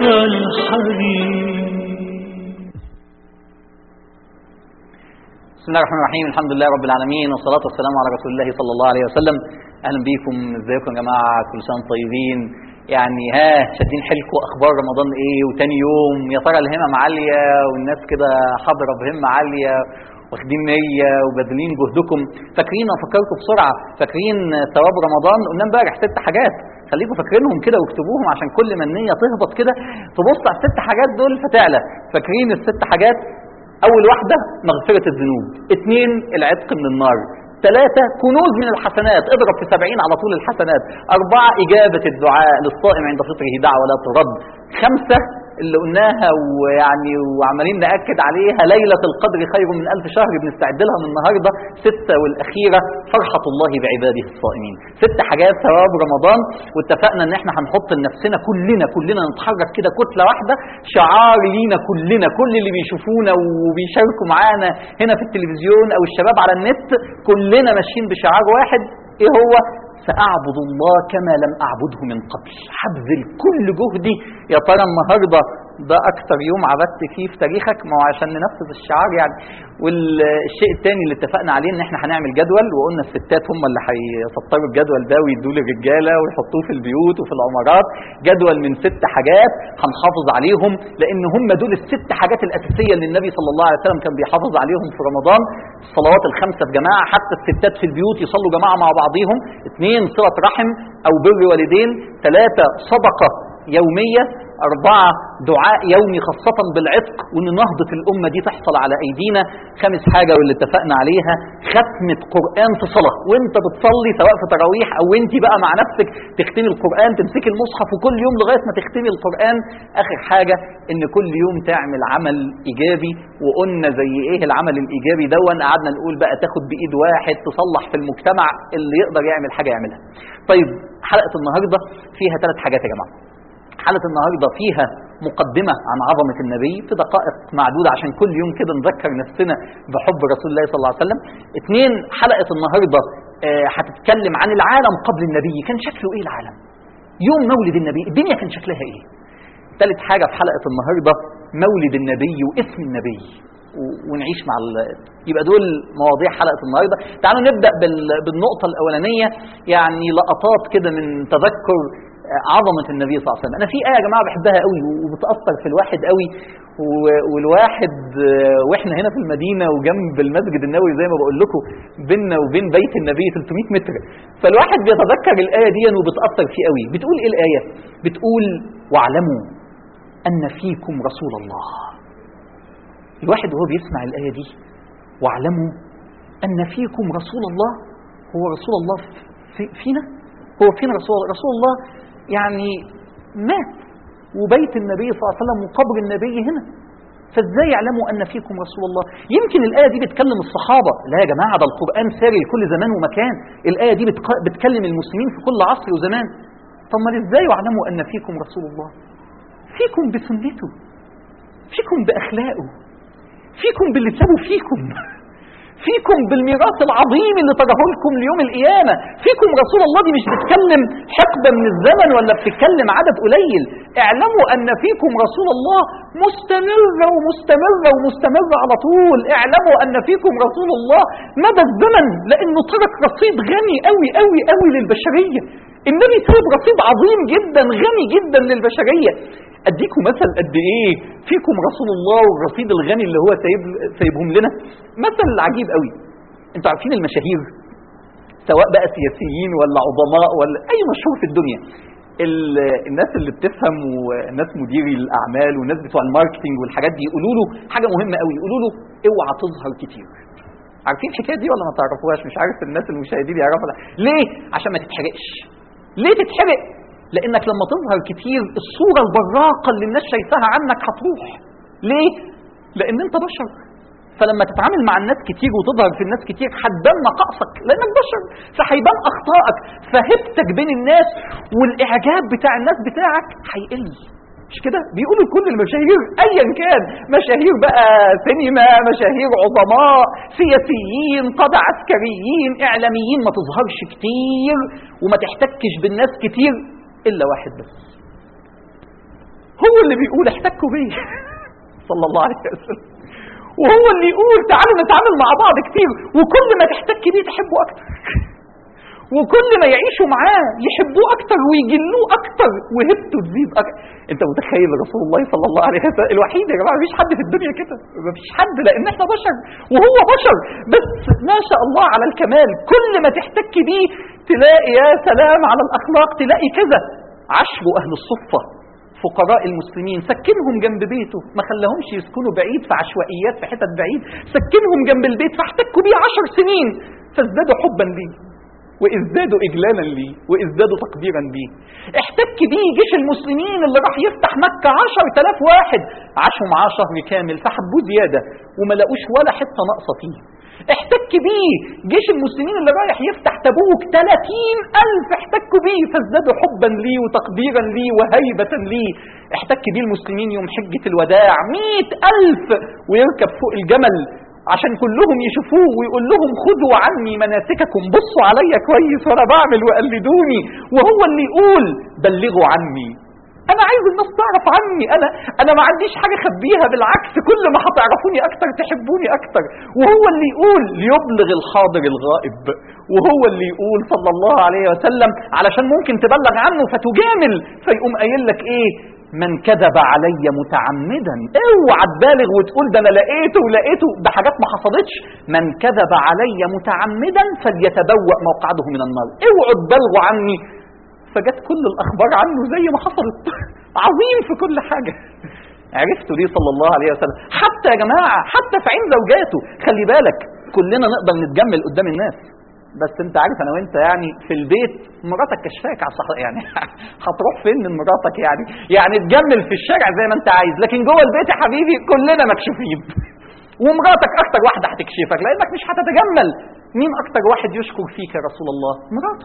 الحريم بسم الله الرحمن الرحيم الحمد لله رب العالمين والصلاة والسلام على رسول الله صلى الله عليه وسلم أهلا بيكم ازيكم يا جماعة كل سنة وانتم طيبين يعني ها شادين حيلكم أخبار رمضان إيه وتاني يوم يا ترى الهمم عالية والناس كده حاضرة بهمة عالية واخدين نية وباذلين جهدكم فاكرين أفكركم بسرعة فاكرين ثواب رمضان قلنا امبارح ست حاجات خليكم فاكرينهم كده واكتبوهم عشان كل ما النية تهبط كده تبص على الست حاجات دول فتعلى فاكرين الست حاجات أول واحدة مغفرة الذنوب اثنين العتق من النار ثلاثة كنوز من الحسنات اضرب في سبعين على طول الحسنات أربعة إجابة الدعاء للصائم عند فطره دعوة لا ترد خمسة اللي قلناها ويعني وعمالين نأكد عليها ليلة القدر خير من ألف شهر بنستعد لها من النهاردة ستة والأخيرة فرحة الله بعباده الصائمين ست حاجات ثواب رمضان واتفقنا ان احنا هنحط لنفسنا كلنا كلنا نتحرك كده كتلة واحدة شعار لينا كلنا كل اللي بيشوفونا وبيشاركوا معانا هنا في التلفزيون او الشباب على النت كلنا ماشيين بشعار واحد ايه هو سأعبد الله كما لم أعبده من قبل هبذل كل جهدي يا ترى النهارده ده أكتر يوم عبدت فيه في تاريخك ما هو عشان ننفذ الشعار يعني والشيء الثاني اللي اتفقنا عليه ان احنا هنعمل جدول وقلنا الستات هم اللي هيسطروا الجدول ده ويدوه للرجاله ويحطوه في البيوت وفي العمارات جدول من ست حاجات هنحافظ عليهم لان هم دول الست حاجات الاساسيه اللي النبي صلى الله عليه وسلم كان بيحافظ عليهم في رمضان الصلوات الخمسه في جماعه حتى الستات في البيوت يصلوا جماعه مع بعضيهم اثنين صله رحم او بر والدين ثلاثه صدقه يوميه أربعة دعاء يومي خاصة بالعتق وإن نهضة الأمة دي تحصل على أيدينا خامس حاجة واللي اتفقنا عليها ختمة قرآن في صلاة وأنت بتصلي سواء في تراويح أو أنت بقى مع نفسك تختمي القرآن تمسكي المصحف وكل يوم لغاية ما تختمي القرآن آخر حاجة إن كل يوم تعمل عمل إيجابي وقلنا زي إيه العمل الإيجابي دون قعدنا نقول بقى تاخد بإيد واحد تصلح في المجتمع اللي يقدر يعمل حاجة يعملها طيب حلقة النهاردة فيها ثلاث حاجات يا جماعة حلقة النهاردة فيها مقدمة عن عظمة النبي في دقائق معدودة عشان كل يوم كده نذكر نفسنا بحب رسول الله صلى الله عليه وسلم اثنين حلقة النهاردة آه، هتتكلم عن العالم قبل النبي كان شكله ايه العالم يوم مولد النبي الدنيا كان شكلها ايه ثالث حاجة في حلقة النهاردة مولد النبي واسم النبي و- ونعيش مع ال... يبقى دول مواضيع حلقة النهاردة تعالوا نبدأ بال... بالنقطة الأولانية يعني لقطات كده من تذكر عظمة النبي صلى الله عليه وسلم أنا في آية يا جماعة بحبها قوي وبتأثر في الواحد قوي و- والواحد آه، وإحنا هنا في المدينة وجنب المسجد النبوي زي ما بقول لكم بيننا وبين بيت النبي 300 متر فالواحد بيتذكر الآية دي وبتأثر فيه قوي بتقول إيه الآية بتقول واعلموا أن فيكم رسول الله الواحد وهو بيسمع الآية دي واعلموا أن فيكم رسول الله هو رسول الله في فينا هو فينا رسول الله رسول الله يعني مات وبيت النبي صلى الله عليه وسلم وقبر النبي هنا فازاي يعلموا ان فيكم رسول الله يمكن الايه دي بتكلم الصحابه لا يا جماعه ده القران ساري لكل زمان ومكان الايه دي بتق- بتكلم المسلمين في كل عصر وزمان طب ما ازاي يعلموا ان فيكم رسول الله فيكم بسنته فيكم باخلاقه فيكم باللي سابوا فيكم فيكم بالميراث العظيم اللي تركه لكم ليوم القيامة فيكم رسول الله دي مش بتتكلم حقبة من الزمن ولا بتتكلم عدد قليل اعلموا أن فيكم رسول الله مستمرة ومستمرة ومستمرة على طول اعلموا أن فيكم رسول الله مدى الزمن لأنه ترك رصيد غني قوي قوي قوي للبشرية النبي ساب رصيد عظيم جدا غني جدا للبشرية اديكم مثل قد ايه فيكم رسول الله والرصيد الغني اللي هو سايب سايبهم لنا مثل عجيب قوي انتوا عارفين المشاهير سواء بقى سياسيين ولا عظماء ولا اي مشهور في الدنيا ال- الناس اللي بتفهم وناس مديري الاعمال والناس بتوع الماركتنج والحاجات دي يقولوا له حاجه مهمه قوي يقولوا له اوعى تظهر كتير عارفين الحكايه دي ولا ما تعرفوهاش مش عارف الناس المشاهدين يعرفوا لا. ليه عشان ما تتحرقش ليه تتحرق لانك لما تظهر كتير الصوره البراقه اللي الناس شايفاها عنك هتروح ليه لان انت بشر فلما تتعامل مع الناس كتير وتظهر في الناس كتير هتبان نقائصك لانك بشر فهيبان اخطائك فهبتك بين الناس والاعجاب بتاع الناس بتاعك هيقل مش كده بيقولوا كل المشاهير ايا كان مشاهير بقى سينما مشاهير عظماء سياسيين قادة عسكريين اعلاميين ما تظهرش كتير وما تحتكش بالناس كتير الا واحد بس هو اللي بيقول احتكوا بيه صلى الله عليه وسلم وهو اللي يقول تعالوا نتعامل مع بعض كتير وكل ما تحتك بيه تحبه اكتر وكل ما يعيشوا معاه يحبوه اكتر ويجلوه اكتر وهبته تزيد اكتر انت متخيل رسول الله صلى الله عليه وسلم الوحيد يا جماعه مفيش حد في الدنيا كده مفيش حد لان احنا بشر وهو بشر بس ما شاء الله على الكمال كل ما تحتك بيه تلاقي يا سلام على الاخلاق تلاقي كذا عشروا اهل الصفه فقراء المسلمين سكنهم جنب بيته ما خلاهمش يسكنوا بعيد في عشوائيات في حتت بعيد سكنهم جنب البيت فاحتكوا بيه عشر سنين فازدادوا حبا ليه وازدادوا اجلالا ليه وازدادوا تقديرا ليه احتك بيه جيش المسلمين اللي راح يفتح مكة عشر تلاف واحد عاشوا معاه شهر كامل فحبوه زيادة وما لقوش ولا حتة ناقصة فيه احتك بيه جيش المسلمين اللي رايح يفتح تبوك 30 ألف احتكوا بيه فازدادوا حبا ليه وتقديرا ليه وهيبة ليه احتك بيه المسلمين يوم حجة الوداع 100 ألف ويركب فوق الجمل عشان كلهم يشوفوه ويقول لهم خذوا عني مناسككم بصوا عليا كويس وانا بعمل وقلدوني وهو اللي يقول بلغوا عني انا عايز الناس تعرف عني انا انا ما عنديش حاجه اخبيها بالعكس كل ما هتعرفوني اكتر تحبوني اكتر وهو اللي يقول ليبلغ الحاضر الغائب وهو اللي يقول صلى الله عليه وسلم علشان ممكن تبلغ عنه فتجامل فيقوم قايل لك ايه من كذب علي متعمدا اوعى تبالغ وتقول ده انا لقيته ولقيته ده حاجات ما حصلتش من كذب علي متعمدا فليتبوأ مقعده من النار اوعوا تبالغوا عني فجت كل الاخبار عنه زي ما حصلت عظيم في كل حاجه عرفتوا ليه صلى الله عليه وسلم حتى يا جماعه حتى في عين زوجاته خلي بالك كلنا نقدر نتجمل قدام الناس بس انت عارف انا وانت يعني في البيت مراتك كشفاك على الصح يعني هتروح فين من مراتك يعني يعني تجمل في الشارع زي ما انت عايز لكن جوه البيت يا حبيبي كلنا مكشوفين ومراتك اكتر واحده هتكشفك لانك مش هتتجمل مين اكتر واحد يشكر فيك يا رسول الله مراته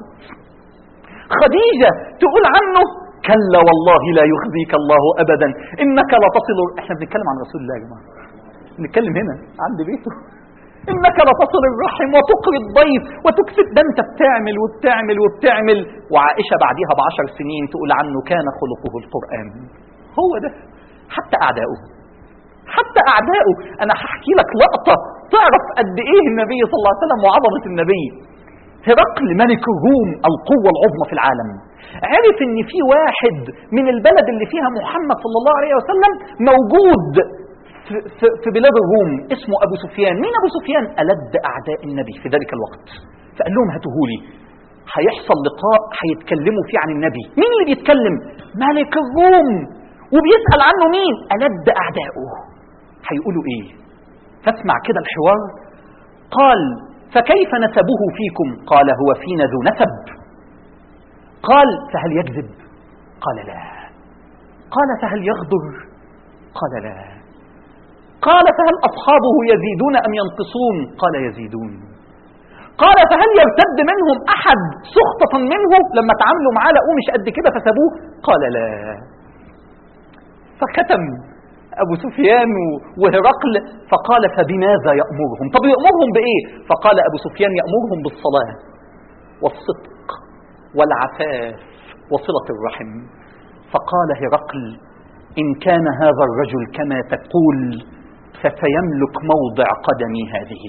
خديجه تقول عنه كلا والله لا يخزيك الله ابدا انك لتصل احنا بنتكلم عن رسول الله يا جماعه بنتكلم هنا عند بيته انك لتصل الرحم وتقري الضيف وتكسب ده انت بتعمل وبتعمل وبتعمل وعائشه بعديها بعشر سنين تقول عنه كان خلقه القران هو ده حتى اعداؤه حتى اعداؤه انا هحكي لك لقطه تعرف قد ايه النبي صلى الله عليه وسلم وعظمه النبي هرقل ملك الروم القوة العظمى في العالم عرف ان في واحد من البلد اللي فيها محمد صلى الله عليه وسلم موجود في, في, في بلاد الروم اسمه ابو سفيان مين ابو سفيان ألد اعداء النبي في ذلك الوقت فقال لهم هاتوهولي هيحصل لقاء هيتكلموا فيه عن النبي مين اللي بيتكلم ملك الروم وبيسأل عنه مين ألد أعدائه هيقولوا ايه فاسمع كده الحوار قال فكيف نسبه فيكم قال هو فينا ذو نسب قال فهل يكذب قال لا قال فهل يغدر قال لا قال فهل أصحابه يزيدون أم ينقصون قال يزيدون قال فهل يرتد منهم أحد سخطة منه لما تعاملوا معاه لقوه مش قد كده فسابوه قال لا فختم أبو سفيان وهرقل فقال فبماذا يأمرهم طب يأمرهم بإيه فقال أبو سفيان يأمرهم بالصلاة والصدق والعفاف وصلة الرحم فقال هرقل إن كان هذا الرجل كما تقول فسيملك موضع قدمي هذه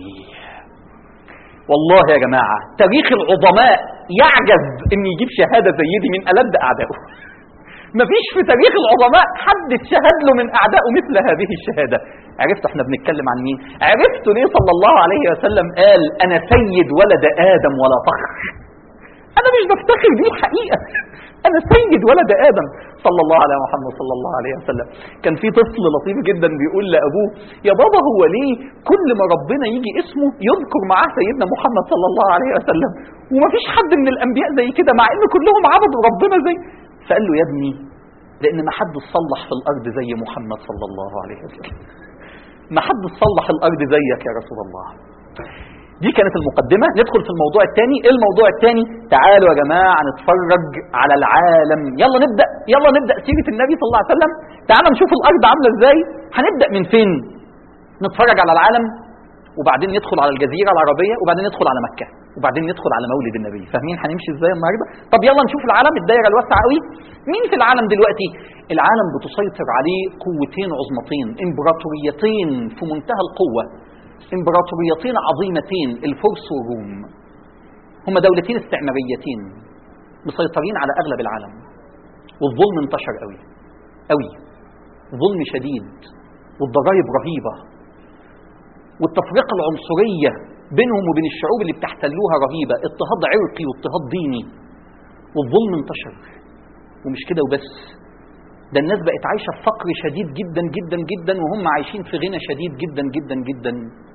والله يا جماعة تاريخ العظماء يعجز ان يجيب شهادة زي دي من ألد أعدائه مفيش في تاريخ العظماء حد اتشهد له من أعدائه مثل هذه الشهادة عرفت احنا بنتكلم عن مين عرفت ليه صلى الله عليه وسلم قال أنا سيد ولد آدم ولا فخر أنا مش بفتخر بيه حقيقة أنا سيد ولد آدم صلى الله على محمد صلى الله عليه وسلم كان في طفل لطيف جدا بيقول لأبوه يا بابا هو ليه كل ما ربنا يجي اسمه يذكر معاه سيدنا محمد صلى الله عليه وسلم ومفيش حد من الأنبياء زي كده مع إن كلهم عبدوا ربنا زي فقال له يا ابني لأن ما حد صلح في الأرض زي محمد صلى الله عليه وسلم ما حد صلح الأرض زيك يا رسول الله دي كانت المقدمة ندخل في الموضوع الثاني ايه الموضوع الثاني تعالوا يا جماعة نتفرج على العالم يلا نبدأ يلا نبدأ سيرة النبي صلى الله عليه وسلم تعالوا نشوف الأرض عاملة ازاي هنبدأ من فين نتفرج على العالم وبعدين ندخل على الجزيرة العربية وبعدين ندخل على مكة وبعدين ندخل على مولد النبي فاهمين هنمشي ازاي النهارده طب يلا نشوف العالم الدايره الواسعه قوي مين في العالم دلوقتي العالم بتسيطر عليه قوتين عظمتين امبراطوريتين في منتهى القوه امبراطوريتين عظيمتين الفرس والروم هما دولتين استعماريتين مسيطرين على اغلب العالم والظلم انتشر قوي قوي ظلم شديد والضرائب رهيبه والتفرقه العنصريه بينهم وبين الشعوب اللي بتحتلوها رهيبه اضطهاد عرقي واضطهاد ديني والظلم انتشر ومش كده وبس ده الناس بقت عايشه في فقر شديد جدا جدا جدا وهم عايشين في غنى شديد جدا جدا جدا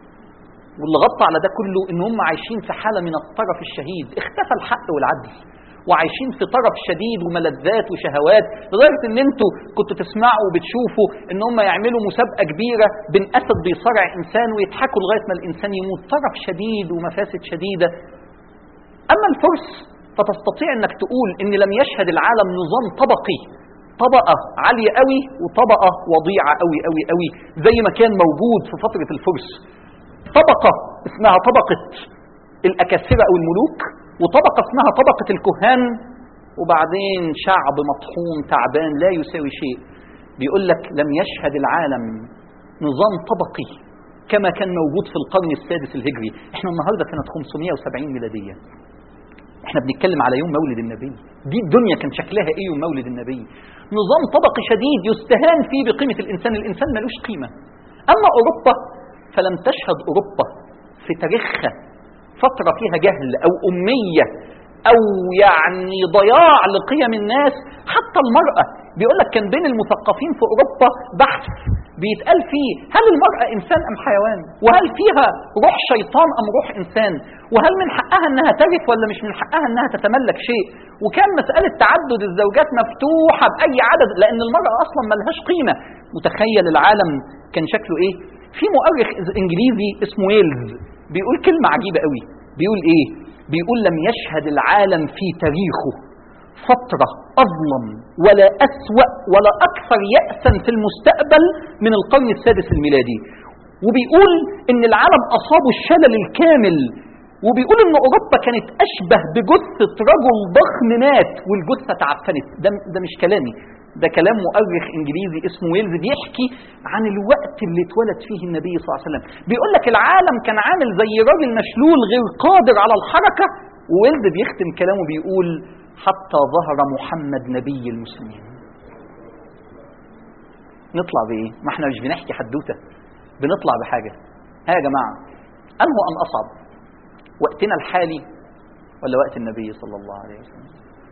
واللي غطى على ده كله ان هم عايشين في حاله من الطرف الشهيد اختفى الحق والعدل وعايشين في طرف شديد وملذات وشهوات لدرجه ان انتوا كنتوا تسمعوا وبتشوفوا ان هم يعملوا مسابقه كبيره بين اسد بيصارع انسان ويضحكوا لغايه ما الانسان يموت طرف شديد ومفاسد شديده اما الفرس فتستطيع انك تقول ان لم يشهد العالم نظام طبقي طبقة عالية قوي وطبقة وضيعة قوي قوي قوي زي ما كان موجود في فترة الفرس طبقة اسمها طبقة الأكاسرة أو الملوك وطبقة اسمها طبقة الكهان وبعدين شعب مطحون تعبان لا يساوي شيء بيقول لك لم يشهد العالم نظام طبقي كما كان موجود في القرن السادس الهجري احنا النهاردة كانت 570 ميلادية احنا بنتكلم على يوم مولد النبي دي الدنيا كان شكلها ايه يوم مولد النبي نظام طبقي شديد يستهان فيه بقيمة الإنسان الإنسان ملوش قيمة أما أوروبا فلم تشهد أوروبا في تاريخها فترة فيها جهل أو أمية أو يعني ضياع لقيم الناس حتى المرأة بيقول لك كان بين المثقفين في أوروبا بحث بيتقال فيه هل المرأة إنسان أم حيوان وهل فيها روح شيطان أم روح إنسان وهل من حقها أنها ترث ولا مش من حقها أنها تتملك شيء وكان مسألة تعدد الزوجات مفتوحة بأي عدد لأن المرأة أصلا ملهاش قيمة متخيل العالم كان شكله إيه في مؤرخ إنجليزي اسمه ويلز بيقول كلمة عجيبة قوي بيقول إيه بيقول لم يشهد العالم في تاريخه فترة أظلم ولا أسوأ ولا أكثر يأسا في المستقبل من القرن السادس الميلادي وبيقول إن العالم أصابه الشلل الكامل وبيقول إن أوروبا كانت أشبه بجثة رجل ضخم مات والجثة تعفنت ده, ده مش كلامي ده كلام مؤرخ انجليزي اسمه ويلز بيحكي عن الوقت اللي اتولد فيه النبي صلى الله عليه وسلم بيقول لك العالم كان عامل زي راجل مشلول غير قادر على الحركه وويلز بيختم كلامه بيقول حتى ظهر محمد نبي المسلمين نطلع بايه ما احنا مش بنحكي حدوته بنطلع بحاجه ها يا جماعه انه ان اصعب وقتنا الحالي ولا وقت النبي صلى الله عليه وسلم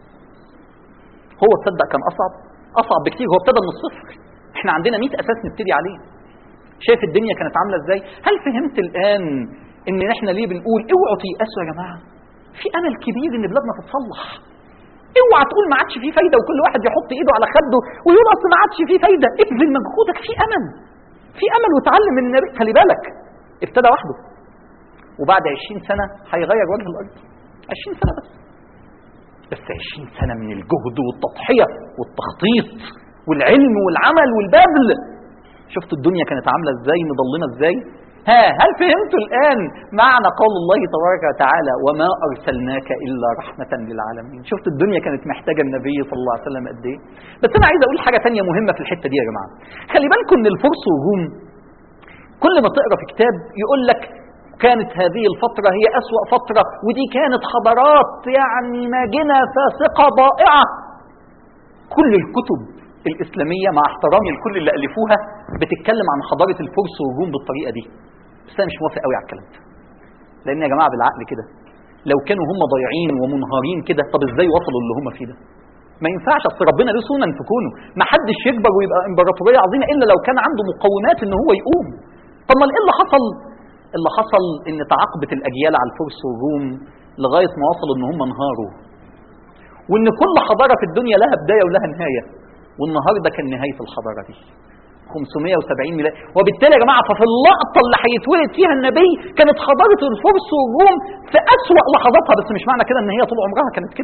هو تصدق كان اصعب اصعب بكتير هو ابتدى من الصفر احنا عندنا 100 اساس نبتدي عليه شايف الدنيا كانت عامله ازاي هل فهمت الان ان احنا ليه بنقول اوعوا تيأسوا يا جماعه في امل كبير ان بلادنا تتصلح اوعى تقول ما عادش فيه فايده وكل واحد يحط ايده على خده ويقول اصل ما عادش فيه فايده ابذل مجهودك في امل في امل وتعلم من النبي خلي بالك ابتدى وحده وبعد 20 سنه هيغير وجه الارض 20 سنه بس بس 20 سنة من الجهد والتضحية والتخطيط والعلم والعمل والبذل شفتوا الدنيا كانت عاملة ازاي مضلمة ازاي ها هل فهمتوا الآن معنى قول الله تبارك وتعالى وما أرسلناك إلا رحمة للعالمين شفتوا الدنيا كانت محتاجة النبي صلى الله عليه وسلم قد إيه بس أنا عايز أقول حاجة تانية مهمة في الحتة دي يا جماعة خلي بالكم إن الفرس والروم كل ما تقرا في كتاب يقول لك كانت هذه الفترة هي أسوأ فترة ودي كانت حضارات يعني ماجنة فاسقة ضائعة كل الكتب الإسلامية مع احترامي لكل اللي ألفوها بتتكلم عن حضارة الفرس والروم بالطريقة دي بس أنا مش موافق قوي على الكلام ده لأن يا جماعة بالعقل كده لو كانوا هم ضايعين ومنهارين كده طب ازاي وصلوا اللي هم فيه ده ما ينفعش اصل ربنا له سنن في كونه ما حدش يكبر ويبقى امبراطوريه عظيمه الا لو كان عنده مقومات ان هو يقوم طب ما ايه اللي حصل اللي حصل ان تعاقبت الاجيال على الفرس والروم لغايه ما وصلوا ان هم انهاروا وان كل حضاره في الدنيا لها بدايه ولها نهايه والنهارده كان نهايه الحضاره دي 570 ميلاد وبالتالي يا جماعه ففي اللقطه اللي هيتولد فيها النبي كانت حضاره الفرس والروم في اسوا لحظاتها بس مش معنى كده ان هي طول عمرها كانت كده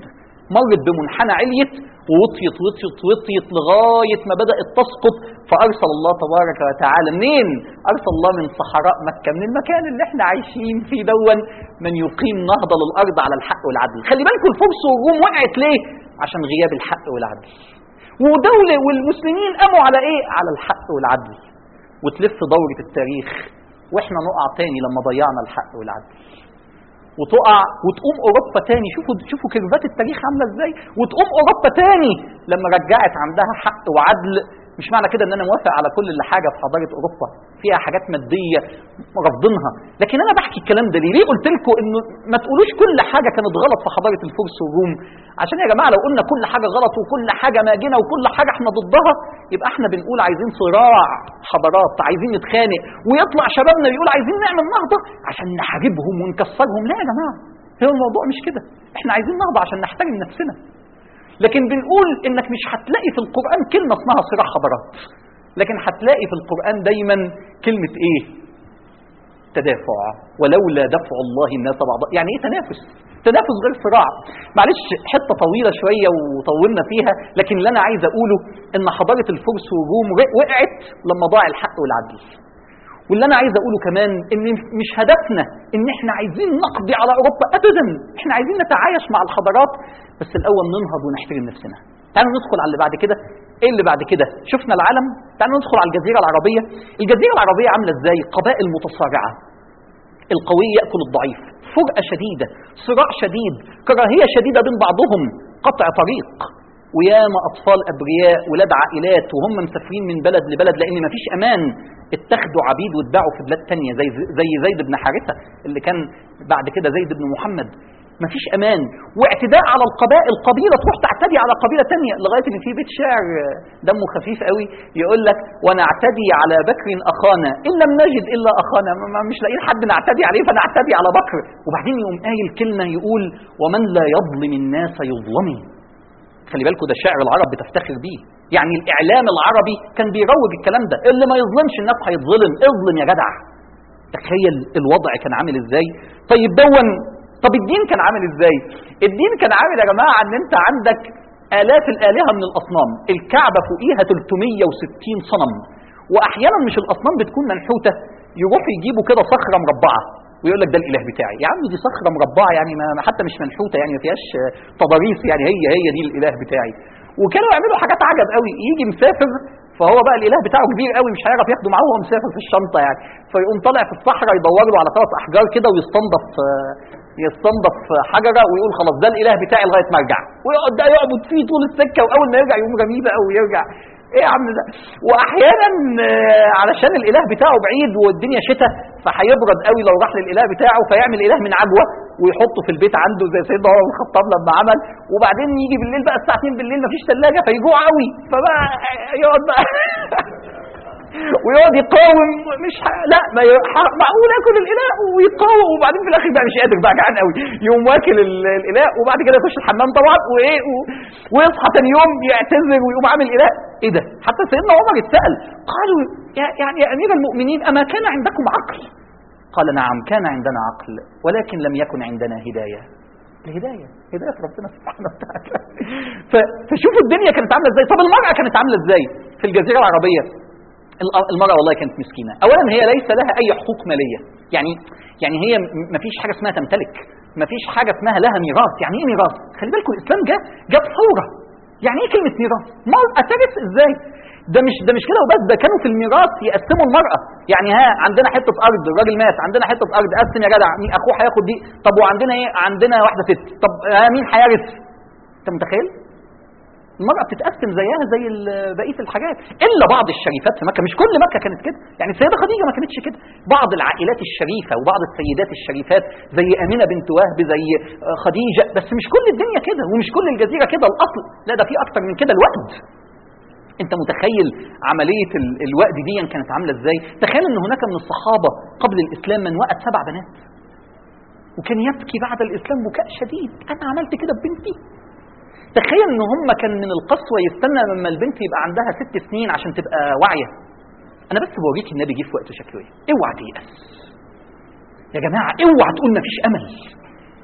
مرت بمنحنى عليت ووطيت وطيت وطيت لغاية ما بدأت تسقط فأرسل الله تبارك وتعالى منين؟ أرسل الله من صحراء مكة من المكان اللي احنا عايشين فيه دون من يقيم نهضة للأرض على الحق والعدل خلي بالكم الفرس والروم وقعت ليه؟ عشان غياب الحق والعدل ودولة والمسلمين قاموا على ايه؟ على الحق والعدل وتلف دورة التاريخ واحنا نقع تاني لما ضيعنا الحق والعدل وتقع وتقوم اوروبا تاني شوفوا شوفوا كيرفات التاريخ عامله ازاي وتقوم اوروبا تاني لما رجعت عندها حق وعدل مش معنى كده ان انا موافق على كل اللي حاجه في حضاره اوروبا فيها حاجات ماديه رافضينها لكن انا بحكي الكلام ده ليه ليه قلت لكم انه ما تقولوش كل حاجه كانت غلط في حضاره الفرس والروم عشان يا جماعه لو قلنا كل حاجه غلط وكل حاجه ماجنه وكل حاجه احنا ضدها يبقى احنا بنقول عايزين صراع حضارات عايزين نتخانق ويطلع شبابنا يقول عايزين نعمل نهضه عشان نحاربهم ونكسرهم لا يا جماعه هو الموضوع مش كده احنا عايزين نهضه عشان نحترم نفسنا لكن بنقول انك مش هتلاقي في القرآن كلمة اسمها صراع حضارات لكن هتلاقي في القرآن دايما كلمة ايه تدافع ولولا دفع الله الناس بعض يعني ايه تنافس تنافس غير صراع معلش حته طويله شويه وطولنا فيها لكن اللي انا عايز اقوله ان حضاره الفرس والروم وقعت لما ضاع الحق والعدل واللي انا عايز اقوله كمان ان مش هدفنا ان احنا عايزين نقضي على اوروبا ابدا احنا عايزين نتعايش مع الحضارات بس الاول ننهض ونحترم نفسنا تعالوا ندخل على اللي بعد كده ايه اللي بعد كده شفنا العالم تعالوا ندخل على الجزيره العربيه الجزيره العربيه عامله ازاي قبائل متصارعه القوي ياكل الضعيف فرقه شديده صراع شديد كراهيه شديده بين بعضهم قطع طريق وياما اطفال ابرياء ولاد عائلات وهم مسافرين من بلد لبلد لان مفيش امان اتخذوا عبيد واتباعوا في بلاد تانية زي زي زيد بن حارثه اللي كان بعد كده زيد بن محمد مفيش امان واعتداء على القبائل قبيله تروح تعتدي على قبيله تانية لغايه ان في بيت شعر دمه خفيف قوي يقول لك ونعتدي على بكر اخانا ان لم نجد الا اخانا مش لاقيين حد نعتدي عليه فنعتدي على بكر وبعدين يقوم قايل كلمه يقول ومن لا يظلم الناس يظلمي خلي بالكم ده الشعر العرب بتفتخر بيه يعني الاعلام العربي كان بيروج الكلام ده اللي ما يظلمش الناس هيتظلم اظلم يا جدع تخيل الوضع كان عامل ازاي طيب دون طب الدين كان عامل ازاي الدين كان عامل يا جماعه ان انت عندك الاف الالهه من الاصنام الكعبه فوقيها 360 صنم واحيانا مش الاصنام بتكون منحوته يروحوا يجيبوا كده صخره مربعه ويقول لك ده الاله بتاعي يا عم دي صخره مربعه يعني ما حتى مش منحوته يعني ما فيهاش تضاريس يعني هي هي دي الاله بتاعي وكانوا يعملوا حاجات عجب قوي يجي مسافر فهو بقى الاله بتاعه كبير قوي مش هيعرف ياخده معاه وهو مسافر في الشنطه يعني فيقوم طالع في الصحراء يدور له على ثلاث احجار كده ويستنضف يستنضف حجره ويقول خلاص ده الاله بتاعي لغايه ما ارجع ويقعد ده يعبد فيه طول السكه واول ما يرجع يقوم رميه بقى ويرجع ايه يا عم ده واحيانا علشان الاله بتاعه بعيد والدنيا شتاء فهيبرد قوي لو راح للاله بتاعه فيعمل اله من عجوه ويحطه في البيت عنده زي سيدنا عمر بن الخطاب لما عمل وبعدين يجي بالليل بقى الساعه 2 بالليل مفيش ثلاجه فيجوع قوي فبقى يقعد بقى ويقعد يقاوم مش ح... لا ما ي... ح... معقول ياكل الاله ويقاوم وبعدين في الاخر بقى مش قادر بقى جعان قوي يقوم واكل ال- الاله وبعد كده يخش الحمام طبعا وايه و... ويصحى ثاني يوم يعتذر ويقوم عامل اله ايه ده حتى سيدنا عمر اتسال قالوا يا يعني يا امير المؤمنين اما كان عندكم عقل قال نعم كان عندنا عقل ولكن لم يكن عندنا هدايه الهدايه هدايه ربنا سبحانه وتعالى ف- فشوفوا الدنيا كانت عامله ازاي طب المراه كانت عامله ازاي في الجزيره العربيه المرأة والله كانت مسكينة أولا هي ليس لها أي حقوق مالية يعني يعني هي ما فيش حاجة اسمها تمتلك ما فيش حاجة اسمها لها ميراث يعني إيه ميراث خلي بالكم الإسلام جاء جاب ثورة يعني إيه كلمة ميراث مرأة ترث إزاي ده مش ده مش كده وبس ده كانوا في الميراث يقسموا المرأة يعني ها عندنا حتة أرض الراجل مات عندنا حتة أرض قسم يا جدع مين أخوه هياخد دي طب وعندنا إيه عندنا واحدة ست طب ها مين هيرث أنت متخيل المرأة بتتقسم زيها زي ال- بقية الحاجات إلا بعض الشريفات في مكة مش كل مكة كانت كده يعني السيدة خديجة ما كانتش كده بعض العائلات الشريفة وبعض السيدات الشريفات زي أمينة بنت وهب زي آه، خديجة بس مش كل الدنيا كده ومش كل الجزيرة كده الأصل لا ده في أكتر من كده الوقت انت متخيل عملية ال- الوقت دي كانت عاملة ازاي تخيل ان هناك من الصحابة قبل الاسلام من وقت سبع بنات وكان يبكي بعد الاسلام بكاء شديد انا عملت كده ببنتي تخيل ان هم كان من القسوه يستنى لما البنت يبقى عندها ست سنين عشان تبقى واعيه انا بس بوريك النبي جه في وقته شكله ايه اوعى تيأس يا جماعه اوعى تقول مفيش امل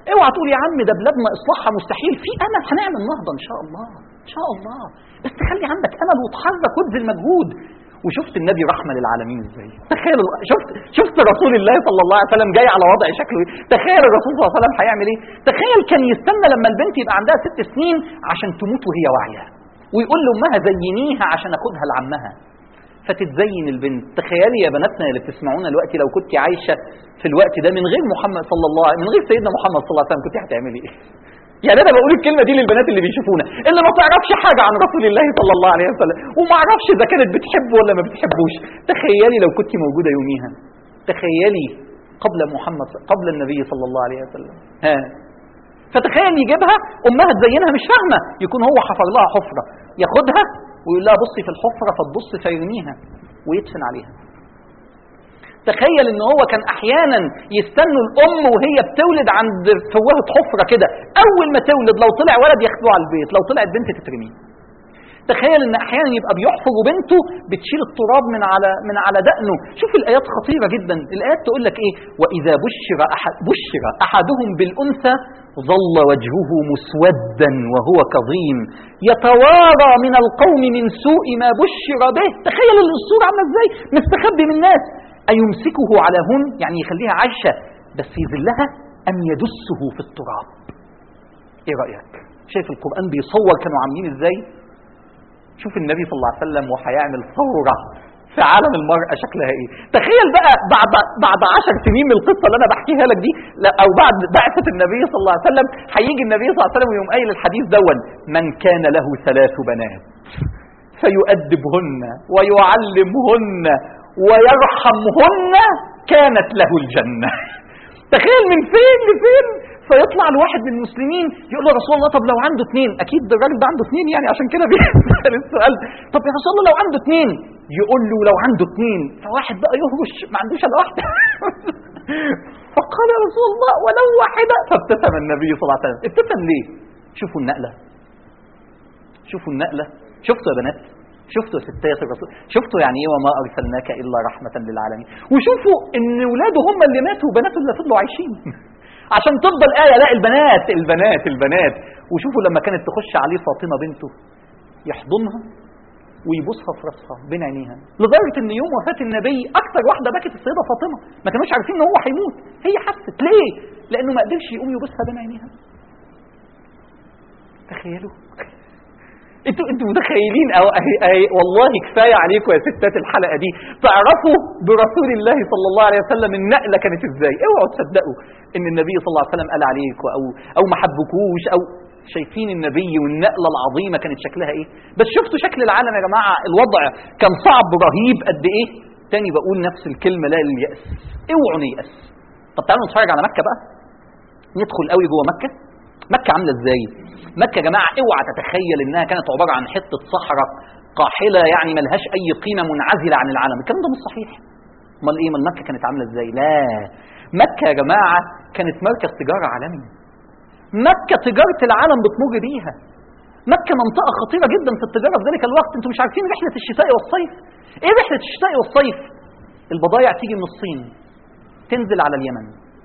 اوعى تقول يا عم ده بلادنا اصلاحها مستحيل في امل هنعمل نهضه ان شاء الله ان شاء الله بس خلي عندك امل وتحرك وابذل مجهود وشفت النبي رحمه للعالمين ازاي تخيل شفت شفت رسول الله صلى الله عليه وسلم جاي على وضع شكله ايه تخيل الرسول صلى الله عليه وسلم هيعمل ايه تخيل كان يستنى لما البنت يبقى عندها ست سنين عشان تموت وهي واعيه ويقول لامها زينيها عشان اخدها لعمها فتتزين البنت تخيلي يا بناتنا اللي بتسمعونا دلوقتي لو كنت عايشه في الوقت ده من غير محمد صلى الله عليه من غير سيدنا محمد صلى الله عليه وسلم كنت هتعملي ايه يعني انا بقول الكلمه دي للبنات اللي بيشوفونا اللي ما تعرفش حاجه عن رسول الله صلى الله عليه وسلم وما اعرفش اذا كانت بتحبه ولا ما بتحبوش تخيلي لو كنت موجوده يوميها تخيلي قبل محمد قبل النبي صلى الله عليه وسلم ها فتخيل يجيبها امها تزينها مش فاهمه يكون هو حفر لها حفره ياخدها ويقول لها بصي في الحفره فتبص فيرميها ويدفن عليها تخيل ان هو كان احيانا يستنوا الام وهي بتولد عند فوهه حفره كده اول ما تولد لو طلع ولد ياخدوه على البيت لو طلعت بنت تترميه تخيل ان احيانا يبقى بيحفر وبنته بتشيل التراب من على من على دقنه شوف الايات خطيره جدا الايات تقول لك ايه واذا بشر احد بشر احدهم بالانثى ظل وجهه مسودا وهو كظيم يتوارى من القوم من سوء ما بشر به تخيل الصوره عامله ازاي مستخبي من الناس أيمسكه على هن يعني يخليها عايشة بس يذلها أم يدسه في التراب إيه رأيك شايف القرآن بيصور كانوا عاملين إزاي شوف النبي صلى الله عليه وسلم وهيعمل ثورة في عالم المرأة شكلها ايه تخيل بقى بعد بعد 10 سنين من القصة اللي انا بحكيها لك دي لا او بعد بعثة النبي صلى الله عليه وسلم هيجي النبي صلى الله عليه وسلم ويقوم قايل الحديث دون من كان له ثلاث بنات فيؤدبهن ويعلمهن ويرحمهن كانت له الجنة تخيل من فين لفين فيطلع الواحد من المسلمين يقول له رسول الله طب لو عنده اثنين اكيد الراجل ده عنده اثنين يعني عشان كده بيسال السؤال طب يا رسول الله لو عنده اثنين يقول له لو عنده اثنين فواحد بقى يهرش ما عندوش الا واحده فقال يا رسول الله ولو واحده فابتسم النبي صلى الله عليه وسلم ابتسم ليه شوفوا النقله شوفوا النقله شفتوا يا بنات شفتوا ستات الرسول شفتوا يعني ايه وما ارسلناك الا رحمه للعالمين وشوفوا ان ولاده هم اللي ماتوا وبناته اللي فضلوا عايشين عشان تفضل آية لا البنات البنات البنات وشوفوا لما كانت تخش عليه فاطمة بنته يحضنها ويبوسها في راسها بين عينيها لدرجة ان يوم وفاة النبي اكثر واحدة بكت السيدة فاطمة ما كانوش عارفين ان هو هيموت هي حست ليه لانه ما قدرش يقوم يبوسها بين عينيها تخيلوا انتوا انتوا متخيلين او أهي أهي والله كفايه عليكم يا ستات الحلقه دي تعرفوا برسول الله صلى الله عليه وسلم النقله كانت ازاي اوعوا تصدقوا ان النبي صلى الله عليه وسلم قال عليكم او او ما حبكوش او شايفين النبي والنقله العظيمه كانت شكلها ايه بس شفتوا شكل العالم يا جماعه الوضع كان صعب رهيب قد ايه تاني بقول نفس الكلمه لا للياس اوعوا نيأس طب تعالوا نتفرج على مكه بقى ندخل قوي جوه مكه مكه عامله ازاي مكة يا جماعة اوعى تتخيل انها كانت عبارة عن حتة صحراء قاحلة يعني ملهاش اي قيمة منعزلة عن العالم الكلام ده مش صحيح امال ايه امال مكة كانت عاملة ازاي لا مكة يا جماعة كانت مركز تجارة عالمي مكة تجارة العالم بتمر بيها مكة منطقة خطيرة جدا في التجارة في ذلك الوقت انتم مش عارفين رحلة الشتاء والصيف ايه رحلة الشتاء والصيف البضائع تيجي من الصين تنزل على اليمن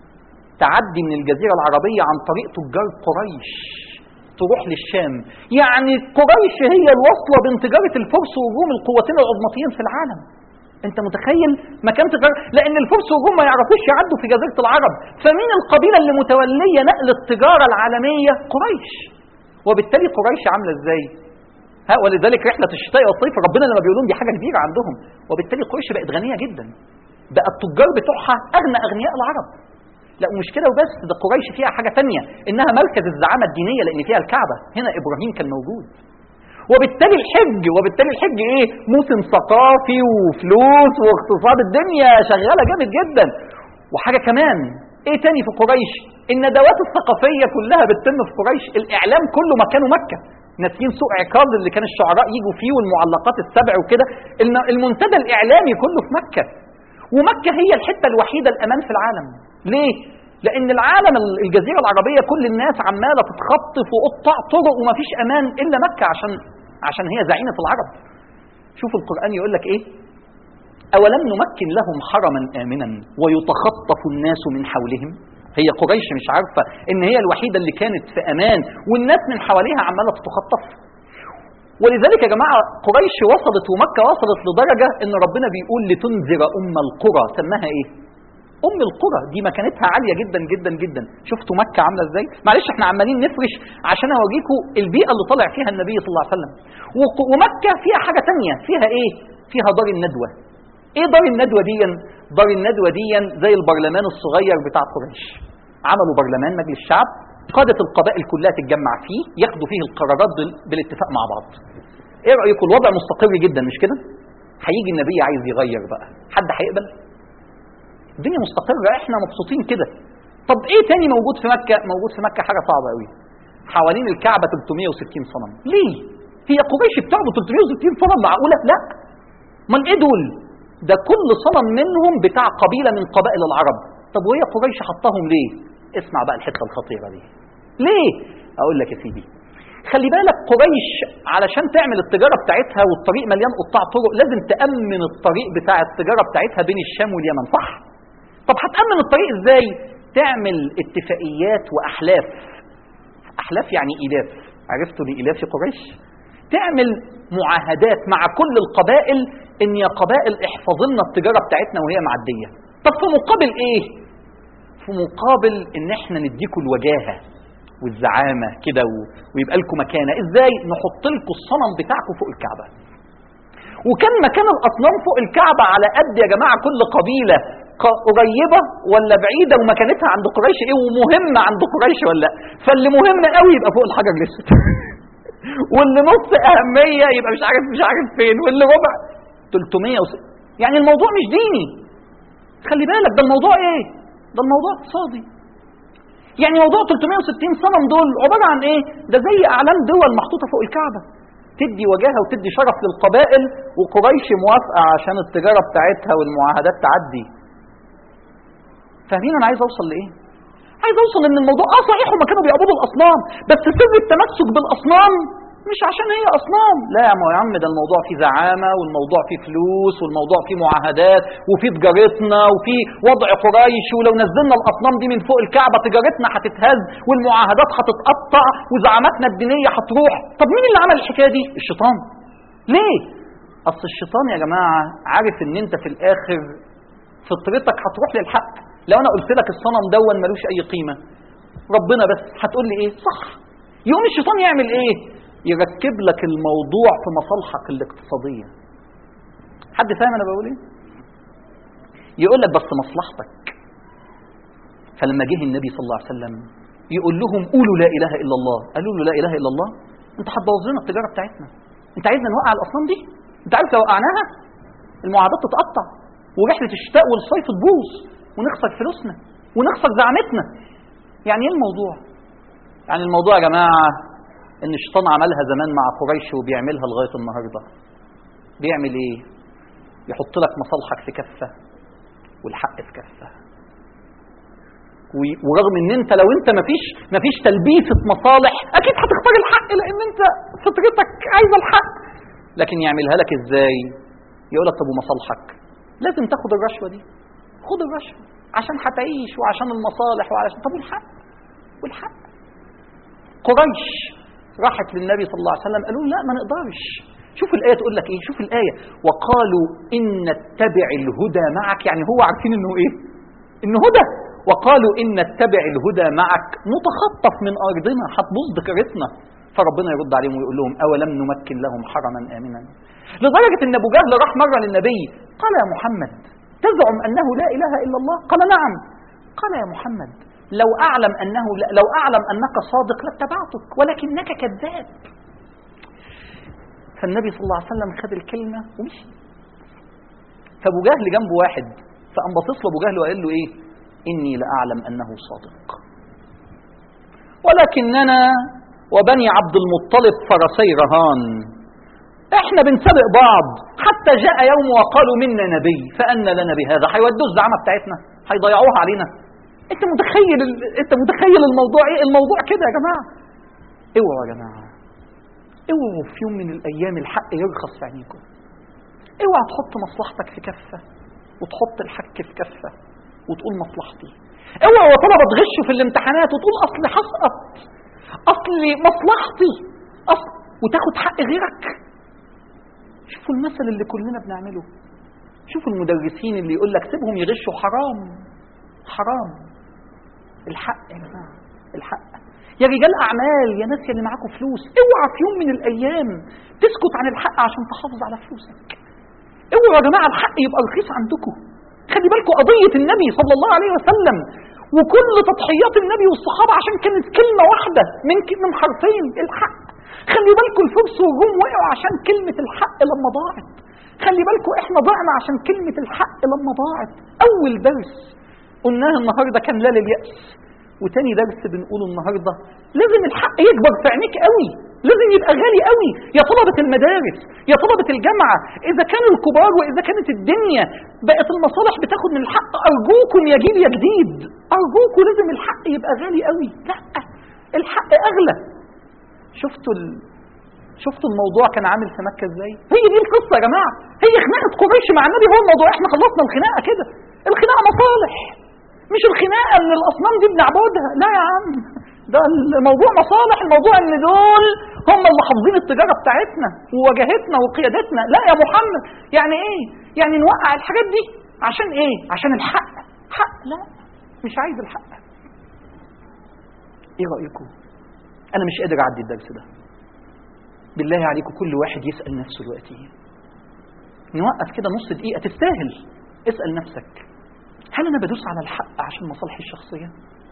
تعدي من الجزيرة العربية عن طريق تجار قريش تروح للشام يعني قريش هي الوصلة بين تجارة الفرس والروم القوتين العظمتين في العالم انت متخيل مكان تجارة لان الفرس والروم ما يعرفوش يعدوا في جزيرة العرب فمين القبيلة اللي متولية نقل التجارة العالمية قريش وبالتالي قريش عاملة ازاي ها ولذلك رحلة الشتاء والصيف ربنا لما بيقول لهم دي حاجة كبيرة عندهم وبالتالي قريش بقت غنية جدا بقى التجار بتوعها اغنى اغنياء العرب لا ومش كده وبس ده قريش فيها حاجة تانية إنها مركز الزعامة الدينية لأن فيها الكعبة هنا إبراهيم كان موجود وبالتالي الحج وبالتالي الحج ايه موسم ثقافي وفلوس واقتصاد الدنيا شغالة جامد جدا وحاجة كمان ايه تاني في قريش الندوات الثقافية كلها بتتم في قريش الاعلام كله مكانه مكة ناسيين سوق عكاظ اللي كان الشعراء يجوا فيه والمعلقات السبع وكده المنتدى الاعلامي كله في مكة ومكة هي الحتة الوحيدة الأمان في العالم ليه؟ لأن العالم الجزيرة العربية كل الناس عمالة تتخطف وقطع طرق ومفيش أمان إلا مكة عشان عشان هي زعيمة العرب. شوف القرآن يقول لك إيه؟ أولم نمكن لهم حرما آمنا ويتخطف الناس من حولهم؟ هي قريش مش عارفه ان هي الوحيده اللي كانت في امان والناس من حواليها عماله تتخطف ولذلك يا جماعه قريش وصلت ومكه وصلت لدرجه ان ربنا بيقول لتنذر ام القرى سماها ايه ام القرى دي مكانتها عاليه جدا جدا جدا شفتوا مكه عامله ازاي معلش احنا عمالين نفرش عشان اوريكم البيئه اللي طالع فيها النبي صلى الله عليه وسلم وق- ومكه فيها حاجه تانية فيها ايه فيها دار الندوه ايه دار الندوه دي دار الندوه دي زي البرلمان الصغير بتاع قريش عملوا برلمان مجلس الشعب قادة القبائل كلها تتجمع فيه ياخدوا فيه القرارات بال- بالاتفاق مع بعض ايه رايكم الوضع مستقر جدا مش كده هيجي النبي عايز يغير بقى حد هيقبل الدنيا مستقرة احنا مبسوطين كده طب ايه تاني موجود في مكة موجود في مكة حاجة صعبة قوي حوالين الكعبة 360 صنم ليه هي قريش بتعبد 360 صنم معقولة لا من ايه دول ده كل صنم منهم بتاع قبيلة من قبائل العرب طب وهي قريش حطهم ليه اسمع بقى الحتة الخطيرة دي ليه اقول لك يا سيدي خلي بالك قريش علشان تعمل التجارة بتاعتها والطريق مليان قطاع طرق لازم تأمن الطريق بتاع التجارة بتاعتها بين الشام واليمن صح طب هتأمن الطريق ازاي تعمل اتفاقيات وأحلاف أحلاف يعني إيلاف عرفتوا لإيلاف قريش تعمل معاهدات مع كل القبائل ان يا قبائل احفظ لنا التجاره بتاعتنا وهي معديه طب في مقابل ايه في مقابل ان احنا نديكم الوجاهه والزعامه كده و- ويبقى لكم مكانه ازاي نحط لكم الصنم بتاعكم فوق الكعبه وكان مكان الاصنام فوق الكعبه على قد يا جماعه كل قبيله ق- قريبه ولا بعيده ومكانتها عند قريش ايه ومهمه عند قريش ولا لا فاللي مهم قوي يبقى فوق الحجر الاسود واللي نص اهميه يبقى مش عارف مش عارف فين واللي ربع 300 وس... يعني الموضوع مش ديني خلي بالك ده الموضوع ايه ده الموضوع اقتصادي يعني موضوع 360 صنم دول عباره عن ايه ده زي اعلام دول محطوطه فوق الكعبه تدي وجاهه وتدي شرف للقبائل وقريش موافقه عشان التجاره بتاعتها والمعاهدات تعدي فاهمين انا عايز اوصل لايه عايز اوصل ان الموضوع اه صحيح هم كانوا بيعبدوا الاصنام بس سر التمسك بالاصنام مش عشان هي اصنام لا يا يا عم ده الموضوع فيه زعامه والموضوع فيه فلوس والموضوع فيه معاهدات وفيه تجارتنا وفيه وضع قريش ولو نزلنا الاصنام دي من فوق الكعبه تجارتنا هتتهز والمعاهدات هتتقطع وزعاماتنا الدينيه هتروح طب مين اللي عمل الحكايه دي الشيطان ليه اصل الشيطان يا جماعه عارف ان انت في الاخر فطرتك هتروح للحق لو انا قلت لك الصنم دون ملوش اي قيمه ربنا بس هتقول لي ايه صح يقوم الشيطان يعمل ايه يركب لك الموضوع في مصالحك الاقتصاديه حد فاهم انا بقول ايه يقول لك بس مصلحتك فلما جه النبي صلى الله عليه وسلم يقول لهم قولوا لا اله الا الله قالوا له لا اله الا الله انت هتبوظ لنا التجاره بتاعتنا انت عايزنا نوقع الاصنام دي انت عارف لو وقعناها المعاهدات تتقطع ورحله الشتاء والصيف تبوظ ونخسر فلوسنا ونخسر زعمتنا يعني ايه الموضوع يعني الموضوع يا جماعه ان الشيطان عملها زمان مع قريش وبيعملها لغايه النهارده بيعمل ايه يحط لك مصالحك في كفه والحق في كفه و- ورغم ان انت لو انت مفيش مفيش تلبيسه مصالح اكيد هتختار الحق لان انت فطرتك عايزه الحق لكن يعملها لك ازاي يقول لك طب ومصالحك لازم تاخد الرشوه دي خد الرشوه عشان هتعيش وعشان المصالح وعشان طب والحق والحق قريش راحت للنبي صلى الله عليه وسلم قالوا له لا ما نقدرش شوف الآية تقول لك إيه شوف الآية وقالوا إن نتبع الهدى معك يعني هو عارفين إنه إيه إنه هدى وقالوا إن نتبع الهدى معك نتخطف من أرضنا هتبوظ ذكرتنا فربنا يرد عليهم ويقول لهم أولم نمكن لهم حرما آمنا لدرجة إن أبو جهل راح مرة للنبي قال يا محمد تزعم أنه لا إله إلا الله قال نعم قال يا محمد لو أعلم أنه لو أعلم أنك صادق لاتبعتك ولكنك كذاب فالنبي صلى الله عليه وسلم خد الكلمة ومشي فأبو جهل جنبه واحد فقام باصص له أبو جهل وقال له إيه إني لأعلم أنه صادق ولكننا وبني عبد المطلب فرسي رهان احنا بنسابق بعض حتى جاء يوم وقالوا منا نبي فأن لنا بهذا هيودوا الزعامة بتاعتنا هيضيعوها علينا انت متخيل ال... انت متخيل الموضوع ايه الموضوع كده يا جماعه اوعوا يا جماعه اوعوا في يوم من الايام الحق يرخص في عينيكم اوعى تحط مصلحتك في كفه وتحط الحق في كفه وتقول مصلحتي اوعوا يا طلبه تغشوا في الامتحانات وتقول اصل هسقط اصل مصلحتي اصل وتاخد حق غيرك شوفوا المثل اللي كلنا بنعمله شوفوا المدرسين اللي يقول لك سيبهم يغشوا حرام حرام الحق يا جماعه الحق يا رجال اعمال يا ناس اللي معاكم فلوس اوعى في يوم من الايام تسكت عن الحق عشان تحافظ على فلوسك اوعوا يا جماعه الحق يبقى رخيص عندكم خلي بالكم قضيه النبي صلى الله عليه وسلم وكل تضحيات النبي والصحابه عشان كانت كلمه واحده من من حرفين الحق خلي بالكم الفرس والروم وقعوا عشان كلمه الحق لما ضاعت خلي بالكم احنا ضعنا عشان كلمه الحق لما ضاعت اول درس قلناها النهارده كان لا للياس وتاني درس بنقوله النهارده لازم الحق يكبر في عينيك قوي لازم يبقى غالي قوي يا طلبة المدارس يا طلبة الجامعة إذا كانوا الكبار وإذا كانت الدنيا بقت المصالح بتاخد من الحق أرجوكم يا جيل يا جديد أرجوكم لازم الحق يبقى غالي قوي لا الحق أغلى شفتوا ال... شفتوا الموضوع كان عامل في مكة ازاي؟ هي دي القصة يا جماعة هي خناقة قريش مع النبي هو الموضوع احنا خلصنا الخناقة كده الخناقة مصالح مش الخناقة ان الأصنام دي بنعبدها لا يا عم ده الموضوع مصالح الموضوع ان دول هم اللي حافظين التجارة بتاعتنا وواجهتنا وقيادتنا لا يا محمد يعني ايه يعني نوقع الحاجات دي عشان ايه عشان الحق حق لا مش عايز الحق ايه رأيكم انا مش قادر اعدي الدرس ده بالله عليكم كل واحد يسأل نفسه دلوقتي نوقف كده نص دقيقة تستاهل اسأل نفسك هل انا بدوس على الحق عشان مصالحي الشخصية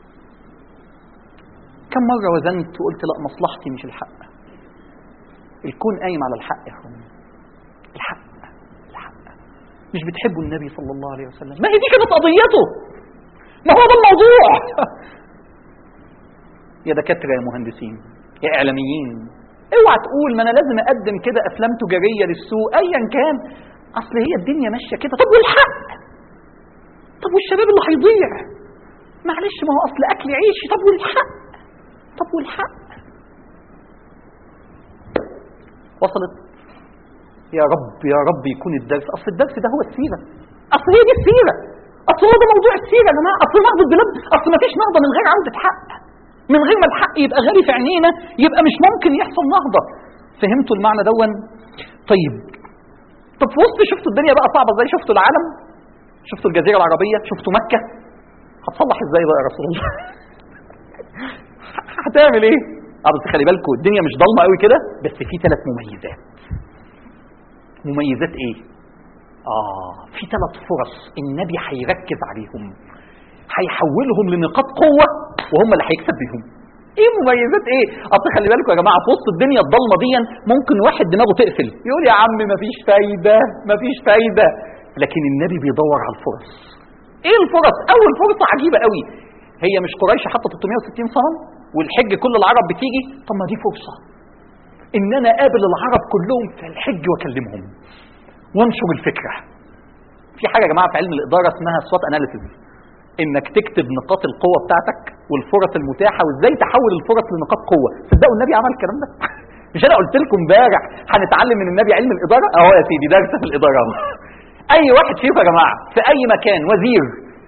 كم مرة وزنت وقلت لا مصلحتي مش الحق الكون قايم على الحق يا اخوان الحق الحق مش بتحبوا النبي صلى الله عليه وسلم ما هي دي كانت قضيته ما هو ده الموضوع يا دكاترة يا مهندسين يا إعلاميين اوعى تقول ما انا لازم اقدم كده افلام تجاريه للسوق ايا كان اصل هي الدنيا ماشيه كده طب والحق طب والشباب اللي هيضيع معلش ما هو اصل اكل عيشي طب والحق طب والحق وصلت يا رب يا رب يكون الدرس اصل الدرس ده هو السيره اصل هي دي السيره اصل هو ده موضوع السيره يا جماعه اصل نهضه البلاد اصل ما فيش نهضه من غير عوده حق من غير ما الحق يبقى غالي في عينينا يبقى مش ممكن يحصل نهضه فهمتوا المعنى دون طيب طب في وسط شفتوا الدنيا بقى صعبه ازاي شفتوا العالم شفتوا الجزيره العربيه شفتوا مكه هتصلح ازاي بقى يا رسول الله هتعمل ايه اه بس خلي بالكم الدنيا مش ضلمه قوي كده بس في ثلاث مميزات مميزات ايه اه في ثلاث فرص النبي هيركز عليهم هيحولهم لنقاط قوه وهم اللي هيكسب بيهم ايه مميزات ايه اصل خلي بالكم يا جماعه في وسط الدنيا الضلمه دي ممكن واحد دماغه تقفل يقول يا عم مفيش فايده مفيش فايده لكن النبي بيدور على الفرص ايه الفرص اول فرصه عجيبه قوي هي مش قريش حاطه 360 صنم والحج كل العرب بتيجي طب ما دي فرصه ان انا اقابل العرب كلهم في الحج واكلمهم وانشر الفكره في حاجه يا جماعه في علم الاداره اسمها سوات اناليسيز انك تكتب نقاط القوه بتاعتك والفرص المتاحه وازاي تحول الفرص لنقاط قوه صدقوا النبي عمل الكلام ده مش انا قلت لكم امبارح هنتعلم من النبي علم الاداره اهو يا سيدي درس في الاداره اهو اي واحد فيكم يا جماعه في اي مكان وزير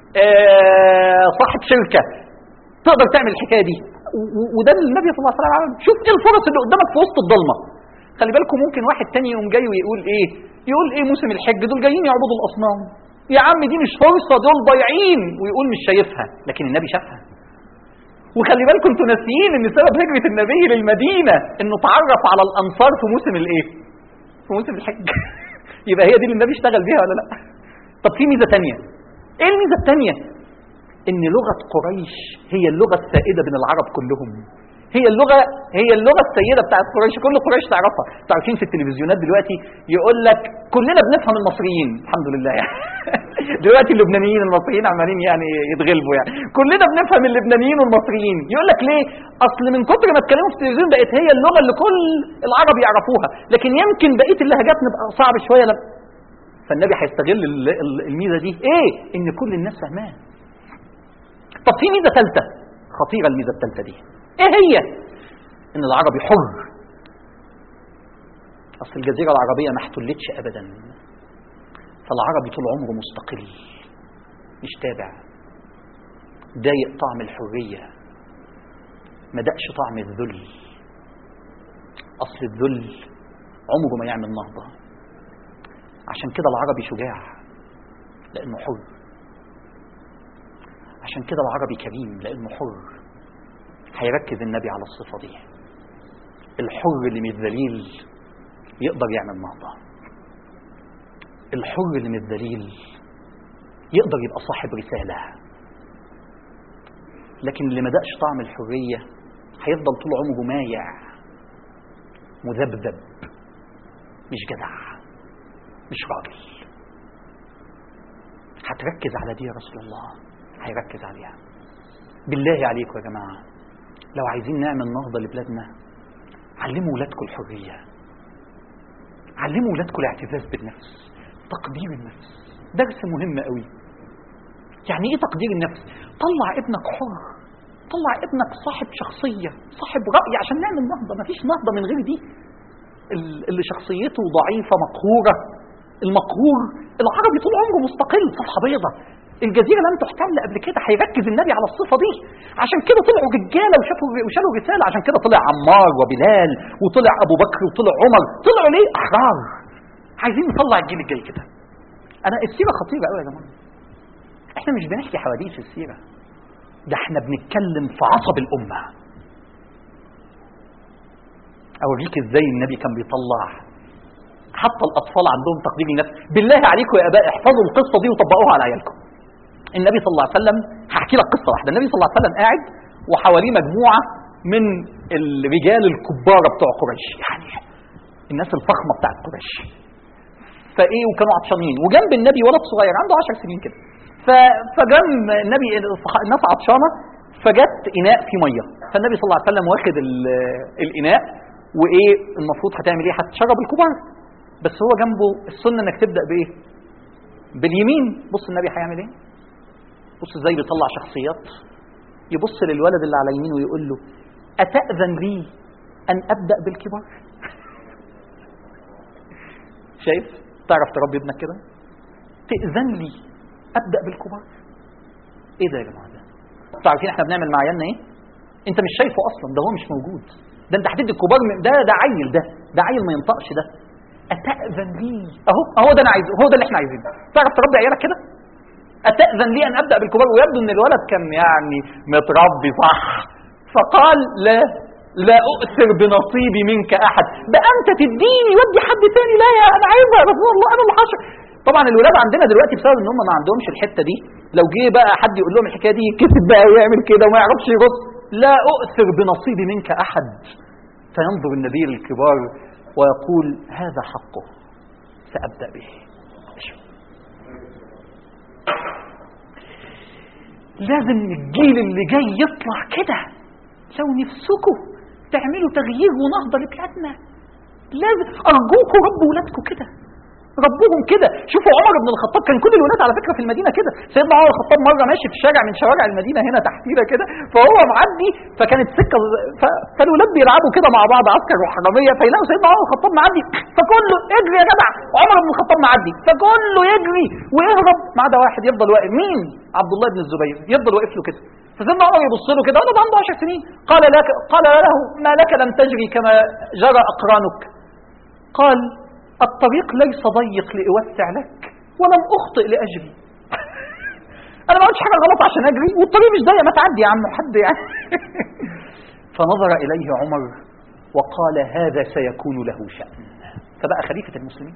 آه صاحب شركه تقدر تعمل الحكايه دي وده اللي النبي صلى الله عليه وسلم عمل شوف ايه الفرص اللي قدامك في وسط الضلمه خلي بالكم ممكن واحد تاني يقوم جاي ويقول ايه يقول ايه موسم الحج دول جايين يعبدوا الاصنام يا عم دي مش فرصه دول ضايعين ويقول مش شايفها لكن النبي شافها وخلي بالكم انتوا ناسيين ان سبب هجره النبي للمدينه انه تعرف على الانصار في موسم الايه في موسم الحج يبقى هي دي اللي النبي اشتغل بيها ولا لا طب في ميزه تانية ايه الميزه التانية ان لغه قريش هي اللغه السائده بين العرب كلهم هي اللغه هي اللغه السيده بتاعت قريش كل قريش تعرفها تعرفين في التلفزيونات دلوقتي يقول لك كلنا بنفهم المصريين الحمد لله يعني دلوقتي اللبنانيين المصريين عمالين يعني يتغلبوا يعني كلنا بنفهم اللبنانيين والمصريين يقول لك ليه اصل من كتر ما اتكلموا في التلفزيون بقت هي اللغه اللي كل العرب يعرفوها لكن يمكن بقيه اللهجات نبقى صعب شويه لما فالنبي هيستغل الميزه دي ايه ان كل الناس فاهماها طب في ميزه ثالثه خطيره الميزه الثالثه دي ايه هي ان العربي حر اصل الجزيره العربيه ما احتلتش ابدا فالعربي طول عمره مستقل مش تابع ضايق طعم الحرية ما دقش طعم الذل أصل الذل عمره ما يعمل نهضة عشان كده العربي شجاع لأنه حر عشان كده العربي كريم لأنه حر هيركز النبي على الصفة دي الحر اللي مش ذليل يقدر يعمل نهضة الحر اللي مش ذليل يقدر يبقى صاحب رسالة لكن اللي ما دقش طعم الحرية هيفضل طول عمره مايع مذبذب مش جدع مش راجل هتركز على دي يا رسول الله هيركز عليها بالله عليكم يا جماعة لو عايزين نعمل نهضة لبلادنا علموا ولادكم الحرية علموا ولادكم الاعتزاز بالنفس تقدير النفس درس مهم قوي يعني ايه تقدير النفس طلع ابنك حر طلع ابنك صاحب شخصية صاحب رأي عشان نعمل نهضة مفيش نهضة من غير دي اللي شخصيته ضعيفة مقهورة المقهور العربي طول عمره مستقل صفحة بيضة الجزيرة لم تحتل قبل كده هيركز النبي على الصفة دي عشان كده طلعوا رجالة وشافوا وشالوا رسالة عشان كده طلع عمار وبلال وطلع أبو بكر وطلع عمر طلعوا ليه أحرار عايزين نطلع الجيل الجاي كده أنا السيرة خطيرة قوي يا جماعة احنا مش بنحكي حواديت السيرة ده احنا بنتكلم في عصب الأمة أوريك ازاي النبي كان بيطلع حتى الأطفال عندهم تقدير النفس بالله عليكم يا آباء احفظوا القصة دي وطبقوها على عيالكم النبي صلى الله عليه وسلم هحكي لك قصة واحدة النبي صلى الله عليه وسلم قاعد وحواليه مجموعة من الرجال الكبار بتوع قريش يعني الناس الفخمة بتاعت قريش فايه وكانوا عطشانين وجنب النبي ولد صغير عنده 10 سنين كده فجنب النبي الناس عطشانه فجت اناء فيه ميه فالنبي صلى الله عليه وسلم واخد الاناء وايه المفروض هتعمل ايه هتشرب الكبار بس هو جنبه السنه انك تبدا بايه باليمين بص النبي هيعمل ايه بص ازاي بيطلع شخصيات يبص للولد اللي على يمينه ويقول له اتاذن لي ان ابدا بالكبار شايف تعرف تربي ابنك كده تاذن لي ابدا بالكبار ايه ده يا جماعه ده انتوا عارفين احنا بنعمل مع عيالنا ايه انت مش شايفه اصلا ده هو مش موجود ده انت هتدي الكبار من ده ده عيل ده ده عيل ما ينطقش ده اتاذن لي اهو اهو ده انا عايزه هو ده اللي احنا عايزينه تعرف تربي عيالك كده اتاذن لي ان ابدا بالكبار ويبدو ان الولد كان يعني متربي صح فقال لا لا اؤثر بنصيبي منك احد ده انت تديني ودي حد تاني لا يا انا عايزها يا رسول الله انا اللي حاشر طبعا الولاد عندنا دلوقتي بسبب ان هم ما عندهمش الحته دي لو جه بقى حد يقول لهم الحكايه دي كسب بقى ويعمل كده وما يعرفش يرد لا اؤثر بنصيبي منك احد فينظر النبي للكبار ويقول هذا حقه سابدا به لازم الجيل اللي جاي يطلع كده لو نفسكم تعملوا تغيير ونهضه لبلادنا لازم ارجوكم ربوا ولادكم كده ربهم كده شوفوا عمر بن الخطاب كان كل الولاد على فكره في المدينه كده سيدنا عمر الخطاب مره ماشي في شارع من شوارع المدينه هنا تحتينا كده فهو معدي فكانت سكه ف... فالولاد بيلعبوا كده مع بعض عسكر وحراميه فيلاقوا سيدنا عمر الخطاب معدي فكله اجري يا جدع عمر بن الخطاب معدي فكله يجري ويهرب ما عدا واحد يفضل واقف مين عبد الله بن الزبير يفضل واقف له كده فسيدنا عمر يبص له كده ده عنده 10 سنين قال لك قال له ما لك لم تجري كما جرى اقرانك قال الطريق ليس ضيق لأوسع لك ولم أخطئ لأجري أنا ما عملتش حاجة غلط عشان أجري والطريق مش ضيق ما تعدي يا عم حد يعني فنظر إليه عمر وقال هذا سيكون له شأن فبقى خليفة المسلمين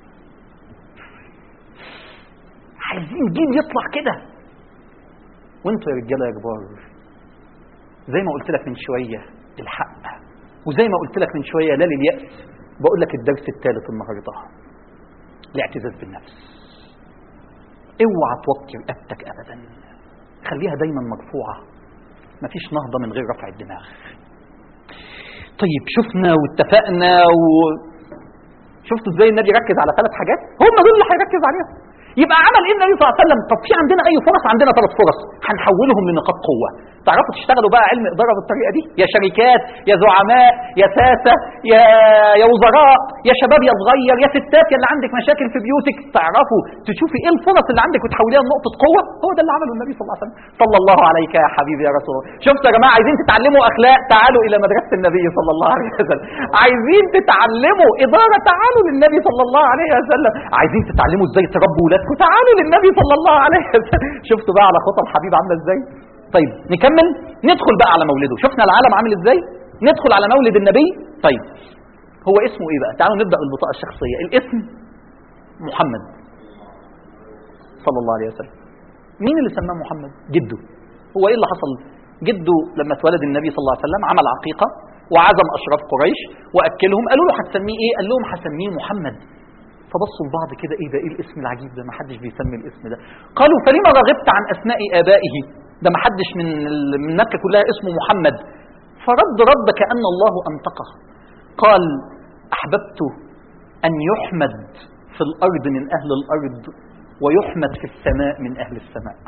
عايزين جيل يطلع كده وانتوا يا رجاله يا كبار زي ما قلت لك من شويه الحق وزي ما قلت لك من شويه لا لليأس بقول لك الدرس الثالث النهارده الاعتزاز بالنفس اوعى توطي رقبتك ابدا خليها دايما مرفوعه مفيش نهضه من غير رفع الدماغ طيب شفنا واتفقنا و شفتوا ازاي النبي ركز على ثلاث حاجات هم دول اللي هيركز عليهم يبقى عمل ايه النبي صلى الله عليه وسلم طب في عندنا اي فرص عندنا ثلاث فرص هنحولهم لنقاط قوه تعرفوا تشتغلوا بقى علم اداره بالطريقه دي يا شركات يا زعماء يا ساسه يا يا وزراء يا شباب يا صغير يا ستات يا اللي عندك مشاكل في بيوتك تعرفوا تشوفي ايه الفرص اللي عندك وتحوليها لنقطه قوه هو ده اللي عمله النبي صلى الله عليه وسلم صلى الله عليك يا حبيبي يا رسول الله شفتوا يا جماعه عايزين تتعلموا اخلاق تعالوا الى مدرسه النبي صلى الله عليه وسلم عايزين تتعلموا اداره تعالوا للنبي صلى الله عليه وسلم عايزين تتعلموا ازاي تربوا ولادكم تعالوا للنبي صلى الله عليه وسلم شفتوا بقى على خطى الحبيب عامله ازاي طيب نكمل ندخل بقى على مولده شفنا العالم عامل ازاي ندخل على مولد النبي طيب هو اسمه ايه بقى تعالوا نبدا بالبطاقه الشخصيه الاسم محمد صلى الله عليه وسلم مين اللي سماه محمد جده هو ايه اللي حصل جده لما اتولد النبي صلى الله عليه وسلم عمل عقيقه وعزم اشراف قريش واكلهم قالوا له هتسميه ايه قال لهم هسميه محمد فبصوا لبعض كده ايه ده ايه الاسم العجيب ده ما حدش بيسمي الاسم ده قالوا فلما رغبت عن اسماء ابائه ده ما حدش من ال- من مكه كلها اسمه محمد فرد رد كان الله انطقه قال احببت ان يحمد في الارض من اهل الارض ويحمد في السماء من اهل السماء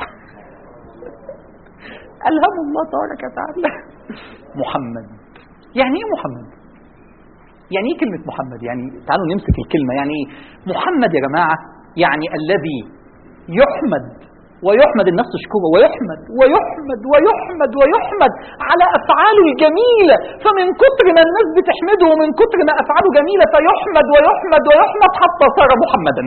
الهم الله تبارك وتعالى محمد يعني ايه محمد يعني ايه كلمة محمد؟ يعني تعالوا نمسك الكلمة يعني ايه؟ محمد يا جماعة يعني الذي يحمد ويحمد الناس تشكره ويحمد ويحمد ويحمد ويحمد على افعاله الجميله فمن كتر ما الناس بتحمده ومن كتر ما افعاله جميله فيحمد ويحمد ويحمد حتى صار محمدا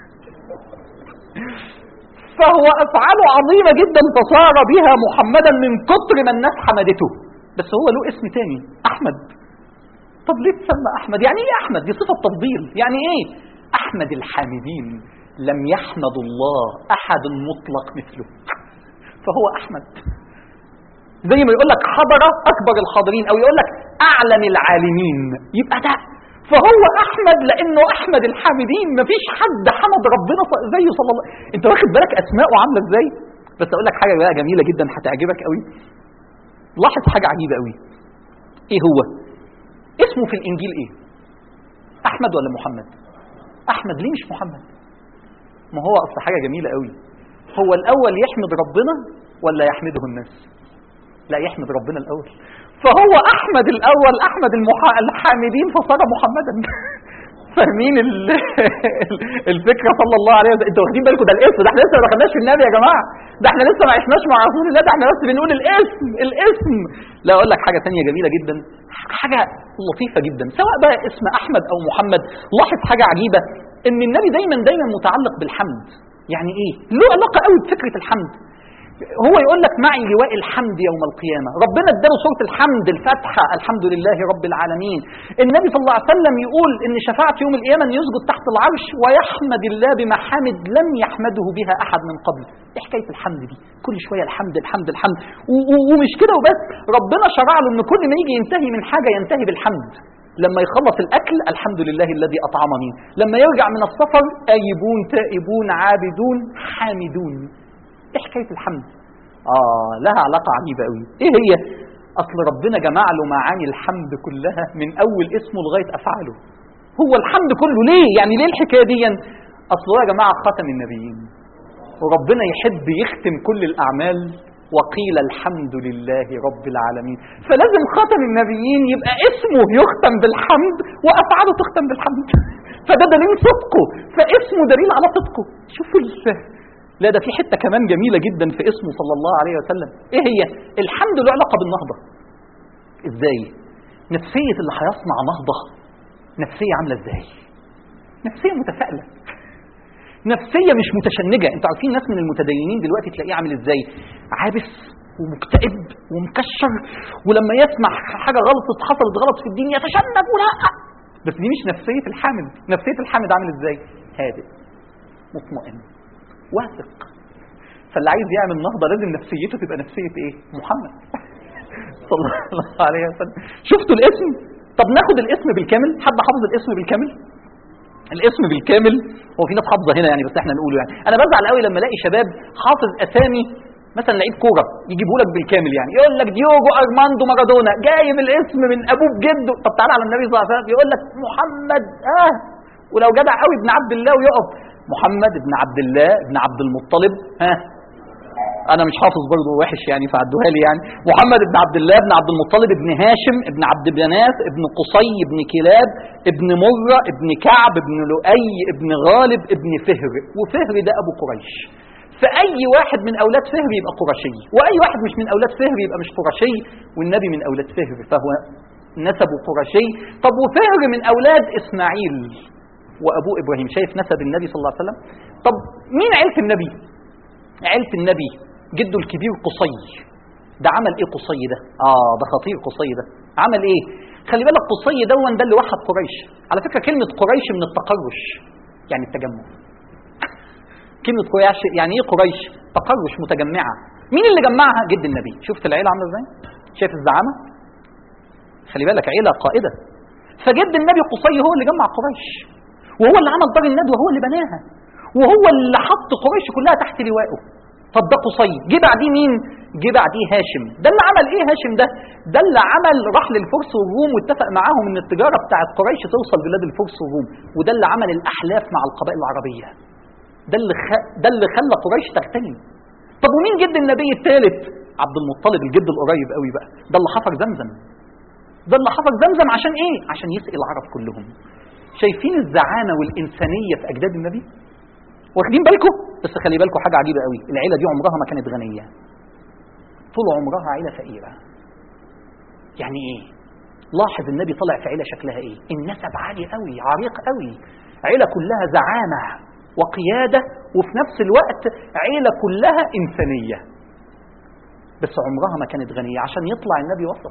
فهو افعاله عظيمه جدا فصار بها محمدا من كتر ما الناس حمدته بس هو له اسم تاني احمد طب ليه تسمى احمد يعني ايه احمد دي صفه تفضيل يعني ايه احمد الحامدين لم يحمد الله احد مطلق مثله فهو احمد زي ما يقول لك حضر اكبر الحاضرين او يقول لك اعلم العالمين يبقى ده فهو احمد لانه احمد الحامدين مفيش حد حمد ربنا زيه صلى الله انت واخد بالك اسماءه عامله ازاي بس اقول لك حاجه بقى جميله جدا هتعجبك قوي لاحظ حاجه عجيبه قوي ايه هو اسمه في الانجيل ايه احمد ولا محمد احمد ليه مش محمد ما هو اصل حاجه جميله قوي هو الاول يحمد ربنا ولا يحمده الناس لا يحمد ربنا الاول فهو احمد الاول احمد المحا... الحامدين فصار محمدا فاهمين ال... الفكره صلى الله عليه وسلم انتوا واخدين بالكم ده الاسم ده احنا لسه ما دخلناش في النبي يا جماعه ده احنا لسه ما عشناش مع رسول الله ده احنا بس بنقول الاسم الاسم لا اقول لك حاجه ثانيه جميله جدا حاجه لطيفه جدا سواء بقى اسم احمد او محمد لاحظ حاجه عجيبه ان النبي دايما دايما متعلق بالحمد يعني ايه له علاقه قوي بفكره الحمد هو يقول لك معي لواء الحمد يوم القيامة ربنا اداله سورة الحمد الفاتحة الحمد لله رب العالمين النبي صلى الله عليه وسلم يقول ان شفاعة يوم القيامة ان يسجد تحت العرش ويحمد الله بمحامد لم يحمده بها احد من قبل ايه حكاية الحمد دي كل شوية الحمد الحمد الحمد و- و- ومش كده وبس ربنا شرع له ان كل ما يجي ينتهي من حاجة ينتهي بالحمد لما يخلص الاكل الحمد لله الذي اطعمني لما يرجع من السفر ايبون تائبون عابدون حامدون ايه حكايه الحمد اه لها علاقه عجيبه قوي ايه هي اصل ربنا جمع له معاني الحمد كلها من اول اسمه لغايه افعاله هو الحمد كله ليه يعني ليه الحكايه دي اصل هو يا جماعه خاتم النبيين وربنا يحب يختم كل الاعمال وقيل الحمد لله رب العالمين فلازم خاتم النبيين يبقى اسمه يختم بالحمد وافعاله تختم بالحمد فده دليل صدقه فاسمه دليل على صدقه شوفوا ال- لا ده في حته كمان جميله جدا في اسمه صلى الله عليه وسلم ايه هي الحمد له علاقه بالنهضه ازاي نفسيه اللي هيصنع نهضه نفسيه عامله ازاي نفسيه متفائله نفسيه مش متشنجه انتوا عارفين ناس من المتدينين دلوقتي تلاقيه عامل ازاي عابس ومكتئب ومكشر ولما يسمع حاجه غلط حصلت غلط في الدين يتشنج ولا بس دي مش نفسيه الحامد نفسيه الحامد عامل ازاي هادئ مطمئن واثق فاللي عايز يعمل نهضه لازم نفسيته تبقى نفسيه ايه محمد صلى الله عليه وسلم شفتوا الاسم طب ناخد الاسم بالكامل حد حافظ الاسم بالكامل الاسم بالكامل هو في ناس حافظه هنا يعني بس احنا نقوله يعني انا بزعل قوي لما الاقي شباب حافظ اسامي مثلا لعيب كوره يجيبه لك بالكامل يعني يقول لك ديوجو ارماندو مارادونا جايب الاسم من ابوه بجده طب تعالى على النبي صلى الله عليه وسلم يقول لك محمد اه ولو جدع قوي ابن عبد الله ويقف محمد بن عبد الله بن عبد المطلب ها انا مش حافظ برضه وحش يعني فعدوها لي يعني محمد بن عبد الله بن عبد المطلب بن هاشم بن عبد مناف بن قصي بن كلاب بن مرة بن كعب بن لؤي بن غالب بن فهر وفهر ده ابو قريش فاي واحد من اولاد فهر يبقى قرشي واي واحد مش من اولاد فهر يبقى مش قرشي والنبي من اولاد فهر فهو نسبه قرشي طب وفهر من اولاد اسماعيل وابوه ابراهيم شايف نسب النبي صلى الله عليه وسلم طب مين عيله النبي عيله النبي جده الكبير قصي ده عمل ايه قصي ده اه ده خطير قصي ده عمل ايه خلي بالك قصي دون ده اللي وحد قريش على فكره كلمه قريش من التقرش يعني التجمع كلمه قريش يعني ايه قريش تقرش متجمعه مين اللي جمعها جد النبي شفت العيله عامله ازاي شايف الزعامه خلي بالك عيله قائده فجد النبي قصي هو اللي جمع قريش وهو اللي عمل دار الندوه هو اللي بناها وهو اللي حط قريش كلها تحت لوائه طب ده قصي جه بعديه مين جه بعديه هاشم ده اللي عمل ايه هاشم ده ده اللي عمل راح للفرس والروم واتفق معاهم ان التجاره بتاعت قريش توصل بلاد الفرس والروم وده اللي عمل الاحلاف مع القبائل العربيه ده اللي خ... ده اللي خلى قريش تغتني طب ومين جد النبي الثالث عبد المطلب الجد القريب قوي بقى ده اللي حفر زمزم ده اللي حفر زمزم عشان ايه عشان يسقي العرب كلهم شايفين الزعامه والانسانيه في اجداد النبي واخدين بالكم بس خلي بالكم حاجه عجيبه قوي العيله دي عمرها ما كانت غنيه طول عمرها عيله فقيره يعني ايه لاحظ النبي طلع في عيله شكلها ايه النسب عالي قوي عريق قوي عيله كلها زعامه وقياده وفي نفس الوقت عيله كلها انسانيه بس عمرها ما كانت غنيه عشان يطلع النبي وسط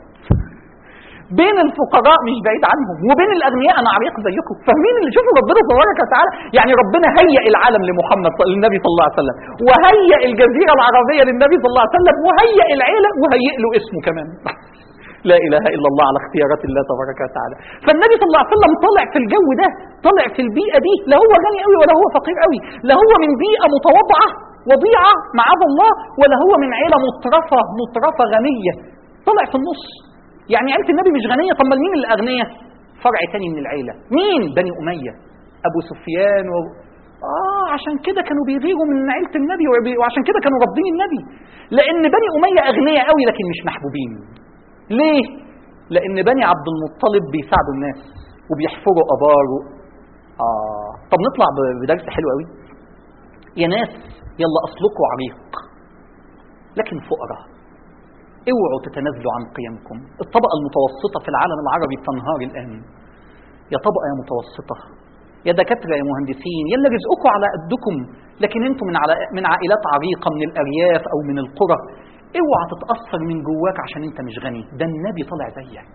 بين الفقراء مش بعيد عنهم وبين الاغنياء انا عريق زيكم فاهمين اللي شوفوا ربنا تبارك وتعالى يعني ربنا هيئ العالم لمحمد للنبي صلى الله عليه وسلم وهيئ الجزيره العربيه للنبي صلى الله عليه وسلم وهيئ العيله وهيئ له اسمه كمان لا اله الا الله على اختيارات الله تبارك وتعالى فالنبي صلى الله عليه وسلم طلع في الجو ده طلع في البيئه دي لا هو غني قوي ولا هو فقير قوي لا هو من بيئه متواضعه وضيعه معاذ الله ولا هو من عيله مترفه مترفه غنيه طلع في النص يعني عيله النبي مش غنيه طب مين اللي اغنياء فرع تاني من العيله مين بني اميه ابو سفيان و... اه عشان كده كانوا بيغيروا من عيله النبي وبي- وعشان كده كانوا رافضين النبي لان بني اميه اغنياء قوي لكن مش محبوبين ليه لان بني عبد المطلب بيساعدوا الناس وبيحفروا ابار و... اه طب نطلع ب- بدرس حلو قوي يا ناس يلا اصلكوا عريق لكن فقراء اوعوا تتنازلوا عن قيمكم الطبقة المتوسطة في العالم العربي بتنهار الآن يا طبقة يا متوسطة يا دكاترة يا مهندسين يلا رزقكم على قدكم لكن انتم من على من عائلات عريقة من الأرياف أو من القرى اوعى تتأثر من جواك عشان انت مش غني ده النبي طلع زيك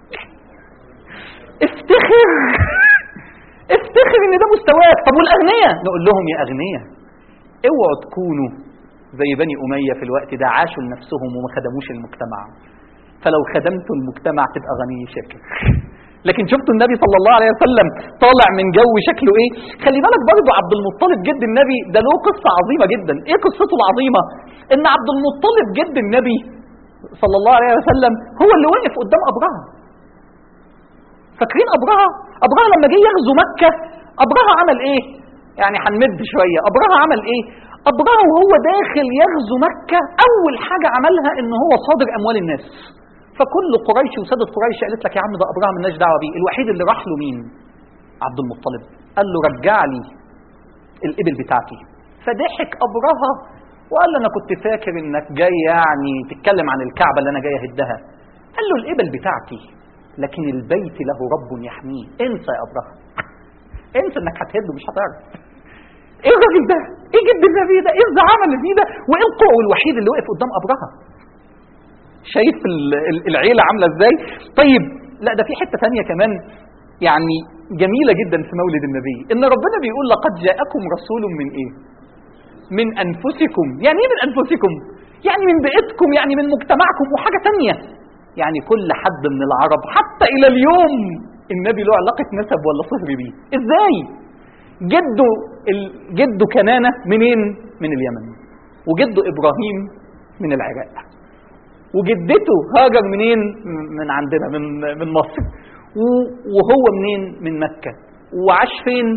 افتخر افتخر ان ده مستواك طب والاغنياء نقول لهم يا اغنياء اوعوا تكونوا زي بني أمية في الوقت ده عاشوا لنفسهم وما خدموش المجتمع فلو خدمتوا المجتمع تبقى غني شاكر لكن شفتوا النبي صلى الله عليه وسلم طالع من جو شكله ايه خلي بالك برضه عبد المطلب جد النبي ده له قصة عظيمة جدا ايه قصته العظيمة ان عبد المطلب جد النبي صلى الله عليه وسلم هو اللي وقف قدام أبرهة فاكرين أبرهة أبرهة لما جه يغزو مكة أبرهة عمل ايه يعني هنمد شوية أبرهة عمل ايه أبرهة وهو داخل يغزو مكة أول حاجة عملها إن هو صادر أموال الناس فكل قريش وسادة قريش قالت لك يا عم ده أبرهة مالناش دعوة بيه الوحيد اللي راح له مين؟ عبد المطلب قال له رجع لي الإبل بتاعتي فضحك أبرهة وقال له أنا كنت فاكر إنك جاي يعني تتكلم عن الكعبة اللي أنا جاي أهدها قال له الإبل بتاعتي لكن البيت له رب يحميه انسى يا أبرهة انسى إنك هتهده مش هتعرف ايه الراجل ده؟ ايه جد النبي ده؟ ايه الزعامه اللي فيه ده؟ وايه القوه الوحيد اللي وقف قدام ابرهه؟ شايف ال- ال- العيله عامله ازاي؟ طيب لا ده في حته ثانيه كمان يعني جميله جدا في مولد النبي ان ربنا بيقول لقد جاءكم رسول من ايه؟ من انفسكم، يعني ايه من انفسكم؟ يعني من بيئتكم يعني من مجتمعكم وحاجه ثانيه يعني كل حد من العرب حتى الى اليوم النبي له علاقه نسب ولا صهر بيه، ازاي؟ جده ال- جده كنانة منين؟ من اليمن وجده إبراهيم من العراق وجدته هاجر منين؟ م- من عندنا من من مصر و- وهو منين؟ من مكة وعاش فين؟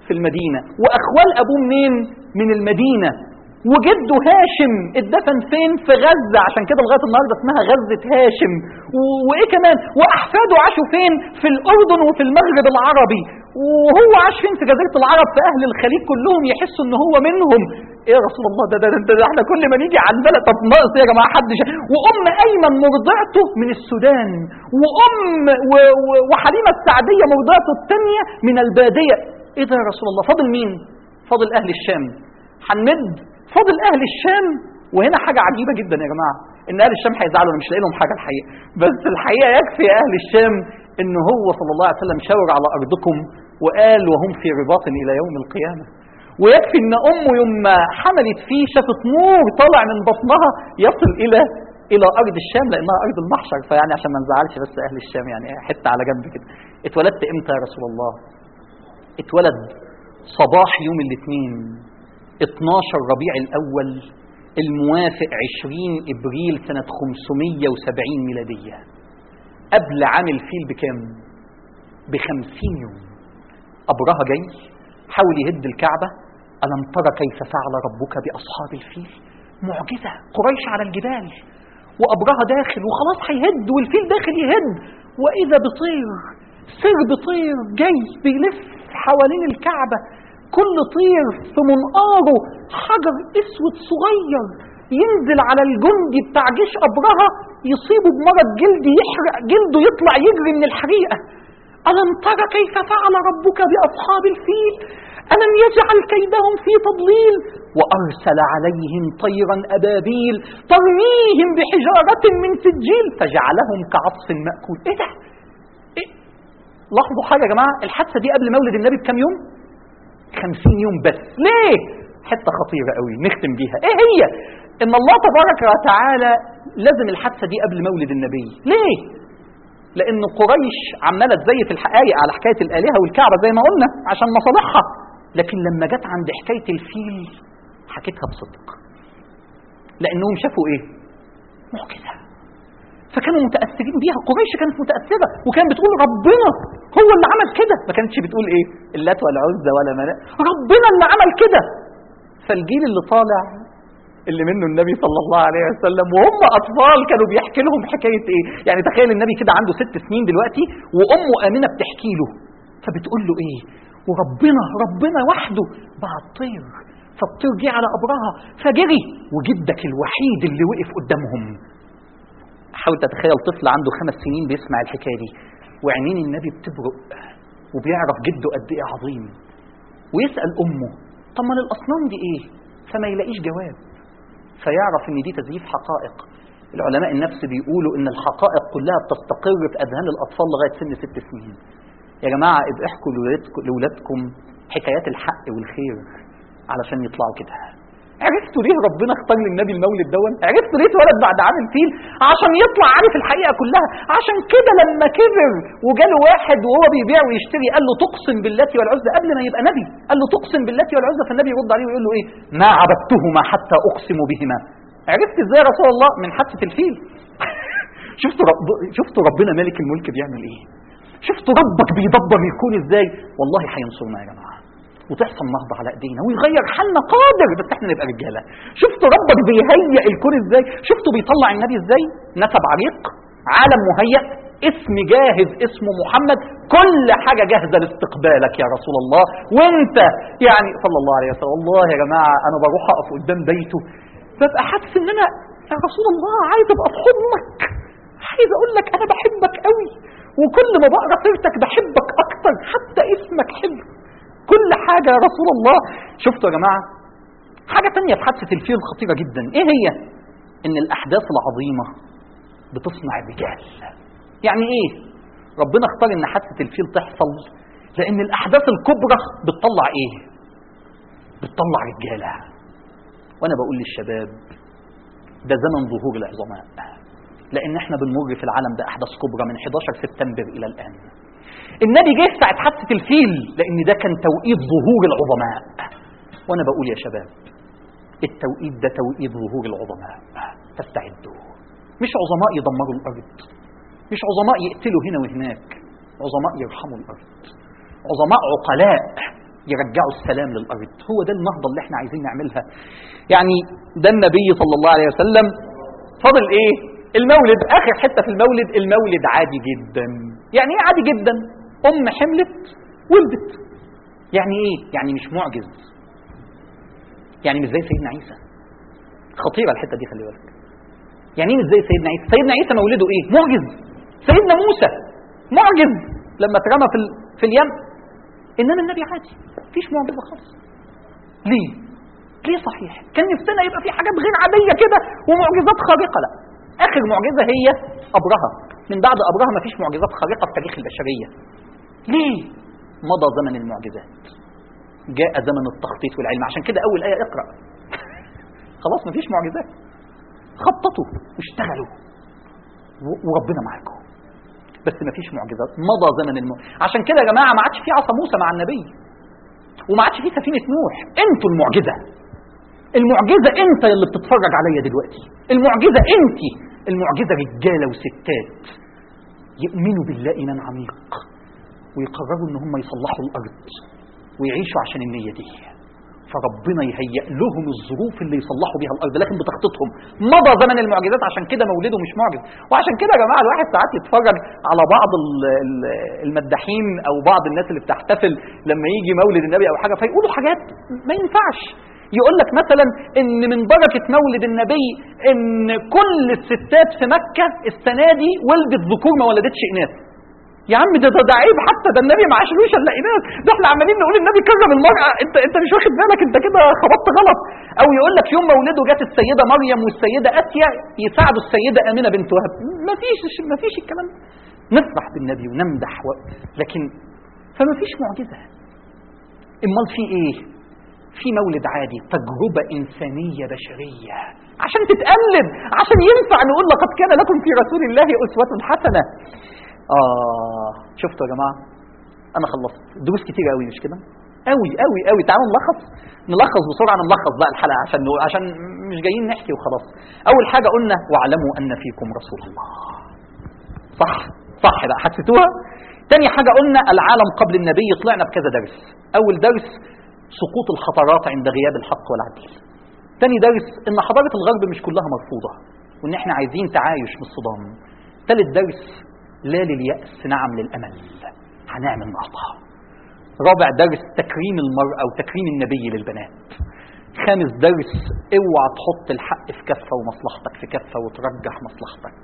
في المدينة وأخوال أبوه منين من المدينة وجده هاشم اتدفن فين في غزة عشان كده لغاية النهاردة اسمها غزة هاشم و- وإيه كمان وأحفاده عاشوا فين في الأردن وفي المغرب العربي وهو عاش فين في جزيرة العرب في أهل الخليج كلهم يحسوا إن هو منهم إيه يا رسول الله ده ده, ده, ده, ده احنا كل ما نيجي على البلد طب ناقص إيه يا جماعة حد شا... وأم أيمن مرضعته من السودان وأم و... و... وحليمة السعدية مرضعته الثانية من البادية إيه ده يا رسول الله فاضل مين؟ فاضل أهل الشام هنمد فاضل أهل الشام وهنا حاجة عجيبة جدا يا جماعة إن أهل الشام هيزعلوا أنا مش لاقي لهم حاجة الحقيقة بس الحقيقة يكفي يا أهل الشام إن هو صلى الله عليه وسلم شاور على أرضكم وقال وهم في رباط إلى يوم القيامة ويكفي إن أمه يوم ما حملت فيه شافت نور طالع من بطنها يصل إلى إلى أرض الشام لأنها أرض المحشر فيعني عشان ما نزعلش بس أهل الشام يعني حتة على جنب كده اتولدت إمتى يا رسول الله؟ اتولد صباح يوم الاثنين 12 ربيع الأول الموافق 20 إبريل سنة 570 ميلادية قبل عام الفيل بكام؟ ب 50 يوم أبرهة جاي حاول يهد الكعبة ألم ترى كيف فعل ربك بأصحاب الفيل؟ معجزة قريش على الجبال وأبرهة داخل وخلاص هيهد والفيل داخل يهد وإذا بطير سرب طير جاي بيلف حوالين الكعبة كل طير في منقاره حجر اسود صغير ينزل على الجندي بتاع جيش ابرهه يصيبه بمرض جلد يحرق جلده يطلع يجري من الحريقه الم ترى كيف فعل ربك باصحاب الفيل الم يجعل كيدهم في تضليل وارسل عليهم طيرا ابابيل ترميهم بحجاره من سجيل فجعلهم كعصف ماكول ايه ده إيه؟ لاحظوا حاجه يا جماعه الحادثه دي قبل مولد النبي بكام يوم خمسين يوم بس ليه حتة خطيرة قوي نختم بيها ايه هي ان الله تبارك وتعالى لازم الحادثة دي قبل مولد النبي ليه لان قريش عمالة تزيف الحقائق على حكاية الآلهة والكعبة زي ما قلنا عشان مصالحها لكن لما جت عند حكاية الفيل حكيتها بصدق لانهم شافوا ايه معجزة فكانوا متأثرين بيها قريش كانت متأثرة وكانت بتقول ربنا هو اللي عمل كده ما كانتش بتقول ايه اللات والعزة ولا مناء ربنا اللي عمل كده فالجيل اللي طالع اللي منه النبي صلى الله عليه وسلم وهم اطفال كانوا بيحكي لهم حكايه ايه يعني تخيل النبي كده عنده ست سنين دلوقتي وامه امنه بتحكي له فبتقول له ايه وربنا ربنا وحده بعت طير فالطير جه على ابرهه فجري وجدك الوحيد اللي وقف قدامهم حاول تتخيل طفل عنده خمس سنين بيسمع الحكايه دي وعينين النبي بتبرق وبيعرف جده قد ايه عظيم ويسال امه طب ما الاصنام دي ايه فما يلاقيش جواب فيعرف ان دي تزييف حقائق العلماء النفس بيقولوا ان الحقائق كلها بتستقر في اذهان الاطفال لغايه سن ست سنين يا جماعه ابقى احكوا لولادكم- لاولادكم حكايات الحق والخير علشان يطلعوا كده عرفتوا ليه ربنا اختار للنبي المولد دون عرفتوا ليه اتولد بعد عام الفيل عشان يطلع عارف الحقيقه كلها عشان كده لما كبر وجاله واحد وهو بيبيع ويشتري قال له تقسم باللات والعزى قبل ما يبقى نبي قال له تقسم باللات والعزى فالنبي يرد عليه ويقول له ايه ما عبدتهما حتى اقسم بهما عرفت ازاي يا رسول الله من حادثه الفيل شفتوا رب... شفتوا ربنا مالك الملك بيعمل ايه شفتوا ربك بيدبر يكون ازاي والله هينصرنا يا جماعه وتحصل نهضة على ايدينا ويغير حالنا قادر بس احنا نبقى رجاله شفتوا ربك بيهيئ الكون ازاي شفتوا بيطلع النبي ازاي نسب عريق عالم مهيئ اسم جاهز اسمه محمد كل حاجة جاهزة لاستقبالك يا رسول الله وانت يعني صلى الله عليه وسلم والله يا جماعة انا بروح اقف قدام بيته ببقى حاسس ان انا يا رسول الله عايز ابقى في حضنك عايز اقول لك انا بحبك قوي وكل ما بقرا سيرتك بحبك اكتر حتى اسمك حلو كل حاجة يا رسول الله شفتوا يا جماعة حاجة تانية في حادثة الفيل خطيرة جدا ايه هي ان الاحداث العظيمة بتصنع الرجال يعني ايه ربنا اختار ان حادثة الفيل تحصل لان الاحداث الكبرى بتطلع ايه بتطلع رجالة وانا بقول للشباب ده زمن ظهور العظماء لان احنا بنمر في العالم ده احداث كبرى من 11 سبتمبر الى الان النبي جه ساعة حادثة الفيل لأن ده كان توقيت ظهور العظماء وأنا بقول يا شباب التوقيت ده توقيت ظهور العظماء فاستعدوا مش عظماء يدمروا الأرض مش عظماء يقتلوا هنا وهناك عظماء يرحموا الأرض عظماء عقلاء يرجعوا السلام للأرض هو ده النهضة اللي احنا عايزين نعملها يعني ده النبي صلى الله عليه وسلم فضل ايه المولد اخر حتة في المولد المولد عادي جدا يعني ايه عادي جدا ام حملت ولدت يعني ايه يعني مش معجز يعني مش زي سيدنا عيسى خطيرة الحتة دي خلي بالك يعني ايه مش زي سيدنا عيسى سيدنا عيسى مولده ايه معجز سيدنا موسى معجز لما اترمى في, ال... في اليم انما النبي عادي مفيش معجزه خالص ليه ليه صحيح كان نفسنا يبقى في حاجات غير عاديه كده ومعجزات خارقه لا اخر معجزه هي ابرهه من بعد ابرهه مفيش معجزات خارقه في تاريخ البشريه ليه مضى زمن المعجزات جاء زمن التخطيط والعلم عشان كده اول ايه اقرا خلاص مفيش معجزات خططوا واشتغلوا وربنا معاكم بس مفيش معجزات مضى زمن الم... عشان كده يا جماعه ما عادش في عصا موسى مع النبي وما عادش في سفينه نوح انتوا المعجزه المعجزه انت اللي بتتفرج عليا دلوقتي المعجزه انت المعجزه رجاله وستات يؤمنوا بالله ايمان عميق ويقرروا ان هم يصلحوا الارض ويعيشوا عشان النيه دي فربنا يهيئ لهم الظروف اللي يصلحوا بيها الارض لكن بتخطيطهم مضى زمن المعجزات عشان كده مولده مش معجز وعشان كده يا جماعه الواحد ساعات يتفرج على بعض المداحين او بعض الناس اللي بتحتفل لما يجي مولد النبي او حاجه فيقولوا حاجات ما ينفعش يقول لك مثلا ان من بركه مولد النبي ان كل الستات في مكه السنه دي ولدت ذكور ما ولدتش اناث يا عم ده ده, ده عيب حتى ده النبي ما عاشلوش الا اناث ده احنا عمالين نقول النبي كرم المراه انت انت مش واخد بالك انت كده خبطت غلط او يقول لك يوم مولده جت السيده مريم والسيده اسيا يساعدوا السيده امنه بنت وهب ما فيش ما فيش الكلام ده نفرح بالنبي ونمدح و... لكن فما فيش معجزه امال في ايه في مولد عادي تجربة إنسانية بشرية عشان تتقلد عشان ينفع نقول لقد كان لكم في رسول الله أسوة حسنة آه شفتوا يا جماعة أنا خلصت دروس كتير قوي مش كده قوي قوي قوي تعالوا نلخص نلخص بسرعة نلخص بقى الحلقة عشان نقول عشان مش جايين نحكي وخلاص أول حاجة قلنا واعلموا أن فيكم رسول الله صح صح بقى حسيتوها تاني حاجة قلنا العالم قبل النبي طلعنا بكذا درس أول درس سقوط الخطرات عند غياب الحق والعدل تاني درس ان حضارة الغرب مش كلها مرفوضة وان احنا عايزين تعايش بالصدام تالت درس لا لليأس نعم للأمل هنعمل نهضة رابع درس تكريم المرأة وتكريم النبي للبنات خامس درس اوعى تحط الحق في كفة ومصلحتك في كفة وترجح مصلحتك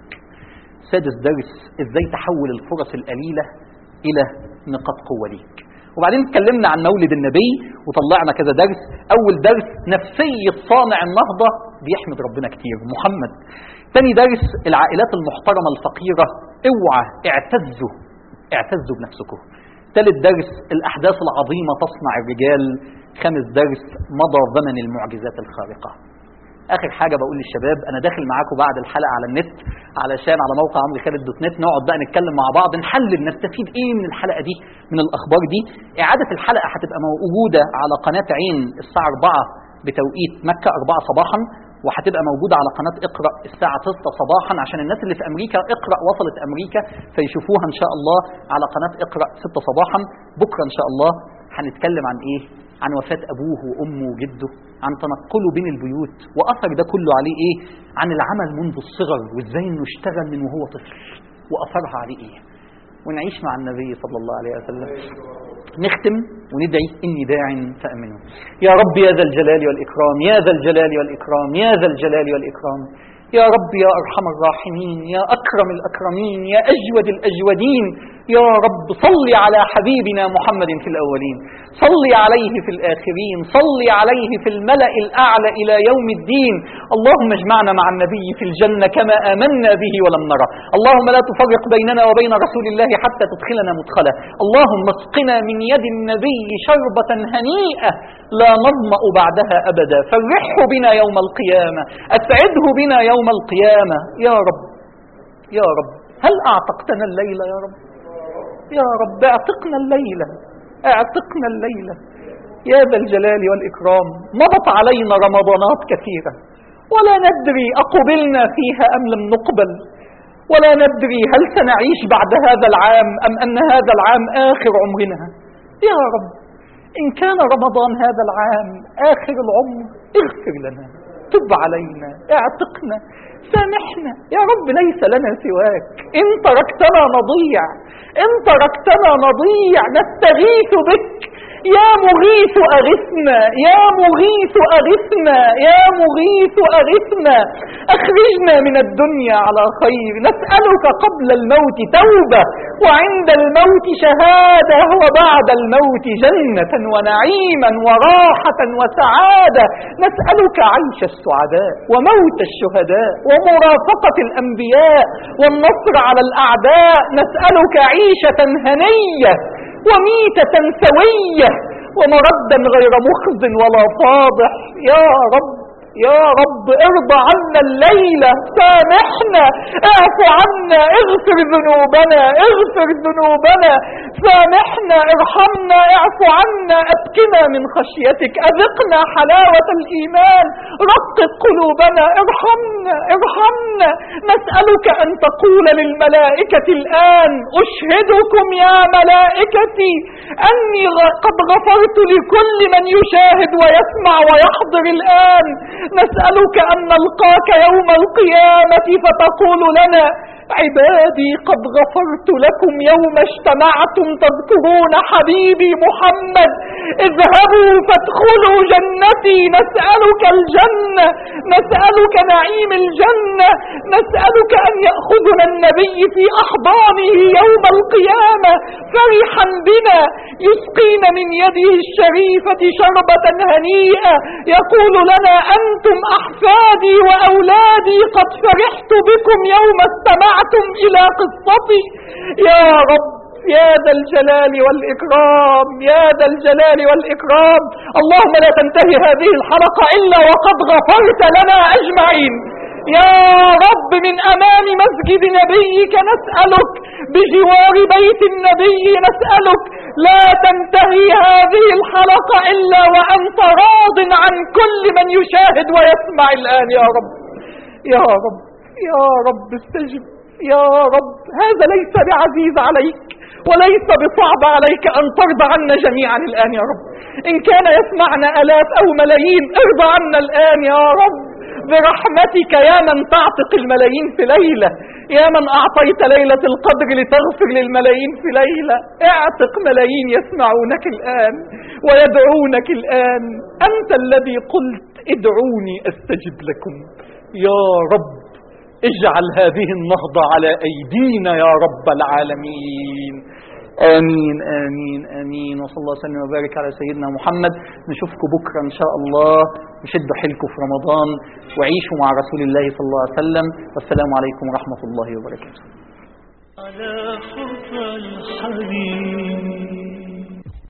سادس درس ازاي تحول الفرص القليلة الى نقاط قوة ليك وبعدين اتكلمنا عن مولد النبي وطلعنا كذا درس اول درس نفسية صانع النهضة بيحمد ربنا كتير محمد تاني درس العائلات المحترمة الفقيرة اوعى اعتزوا اعتزوا بنفسكم ثالث درس الاحداث العظيمة تصنع الرجال خامس درس مضى زمن المعجزات الخارقة اخر حاجه بقول للشباب انا داخل معاكم بعد الحلقه على النت علشان على موقع عمرو خالد دوت نت نقعد بقى نتكلم مع بعض نحلل نستفيد ايه من الحلقه دي من الاخبار دي اعاده الحلقه هتبقى موجوده على قناه عين الساعه 4 بتوقيت مكه 4 صباحا وهتبقى موجودة على قناة اقرأ الساعة 6 صباحا عشان الناس اللي في أمريكا اقرأ وصلت أمريكا فيشوفوها إن شاء الله على قناة اقرأ 6 صباحا بكرة إن شاء الله هنتكلم عن إيه؟ عن وفاة أبوه وأمه وجده عن تنقله بين البيوت وأثر ده كله عليه إيه عن العمل منذ الصغر وإزاي إنه اشتغل من وهو طفل وأثرها عليه إيه ونعيش مع النبي صلى الله عليه وسلم نختم وندعي إني داع فأمنوا يا رب يا ذا الجلال والإكرام يا ذا الجلال والإكرام يا ذا الجلال والإكرام يا رب يا أرحم الراحمين يا أكرم الأكرمين يا أجود الأجودين يا رب صل على حبيبنا محمد في الأولين صل عليه في الآخرين صل عليه في الملأ الأعلى إلى يوم الدين اللهم اجمعنا مع النبي في الجنة كما آمنا به ولم نرى اللهم لا تفرق بيننا وبين رسول الله حتى تدخلنا مدخله اللهم اسقنا من يد النبي شربة هنيئة لا نظمأ بعدها أبدا فرحه بنا يوم القيامة أسعده بنا يوم القيامة يا رب يا رب هل أعتقتنا الليلة يا رب يا رب اعتقنا الليلة اعتقنا الليلة يا ذا الجلال والإكرام مضت علينا رمضانات كثيرة ولا ندري أقبلنا فيها أم لم نقبل ولا ندري هل سنعيش بعد هذا العام أم أن هذا العام آخر عمرنا يا رب إن كان رمضان هذا العام آخر العمر اغفر لنا تب علينا اعتقنا سامحنا يا رب ليس لنا سواك إن تركتنا نضيع إن تركتنا نضيع نستغيث بك يا مغيث أغثنا يا مغيث أغثنا يا مغيث أغثنا أخرجنا من الدنيا على خير نسألك قبل الموت توبة وعند الموت شهادة وبعد الموت جنة ونعيما وراحة وسعادة نسألك عيش السعداء وموت الشهداء ومرافقة الأنبياء والنصر على الأعداء نسألك عيشة هنية وميتة سوية ومردا غير مخز ولا فاضح يا رب يا رب ارضى عنا الليلة سامحنا اعف عنا اغفر ذنوبنا اغفر ذنوبنا سامحنا ارحمنا اعف عنا ابكنا من خشيتك اذقنا حلاوة الايمان رقق قلوبنا ارحمنا ارحمنا نسألك ان تقول للملائكة الان اشهدكم يا ملائكتي اني غ- قد غفرت لكل من يشاهد ويسمع ويحضر الان نسألك أن نلقاك يوم القيامة فتقول لنا عبادي قد غفرت لكم يوم اجتمعتم تذكرون حبيبي محمد اذهبوا فادخلوا جنتي نسألك الجنة نسألك نعيم الجنة نسألك أن يأخذنا النبي في أحضانه يوم القيامة فرحا بنا يسقينا من يده الشريفة شربة هنيئة يقول لنا أنتم أحفادي وأولادي قد فرحت بكم يوم استمعتم إلى قصتي يا رب يا ذا الجلال والإكرام يا ذا الجلال والإكرام اللهم لا تنتهي هذه الحلقة إلا وقد غفرت لنا أجمعين يا رب من أمام مسجد نبيك نسألك بجوار بيت النبي نسألك لا تنتهي هذه الحلقة إلا وأنت راض عن كل من يشاهد ويسمع الآن يا رب يا رب يا رب استجب يا رب هذا ليس بعزيز عليك وليس بصعب عليك أن ترضى عنا جميعا الآن يا رب إن كان يسمعنا ألاف أو ملايين ارضى عنا الآن يا رب برحمتك يا من تعتق الملايين في ليلة يا من أعطيت ليلة القدر لتغفر للملايين في ليلة اعتق ملايين يسمعونك الآن ويدعونك الآن أنت الذي قلت ادعوني أستجب لكم يا رب اجعل هذه النهضة على أيدينا يا رب العالمين آمين آمين آمين وصلى الله وسلم وبارك على سيدنا محمد نشوفكم بكرة إن شاء الله وشدوا حيلكم في رمضان وعيشوا مع رسول الله صلى الله عليه وسلم والسلام عليكم ورحمة الله وبركاته على خطى الحبيب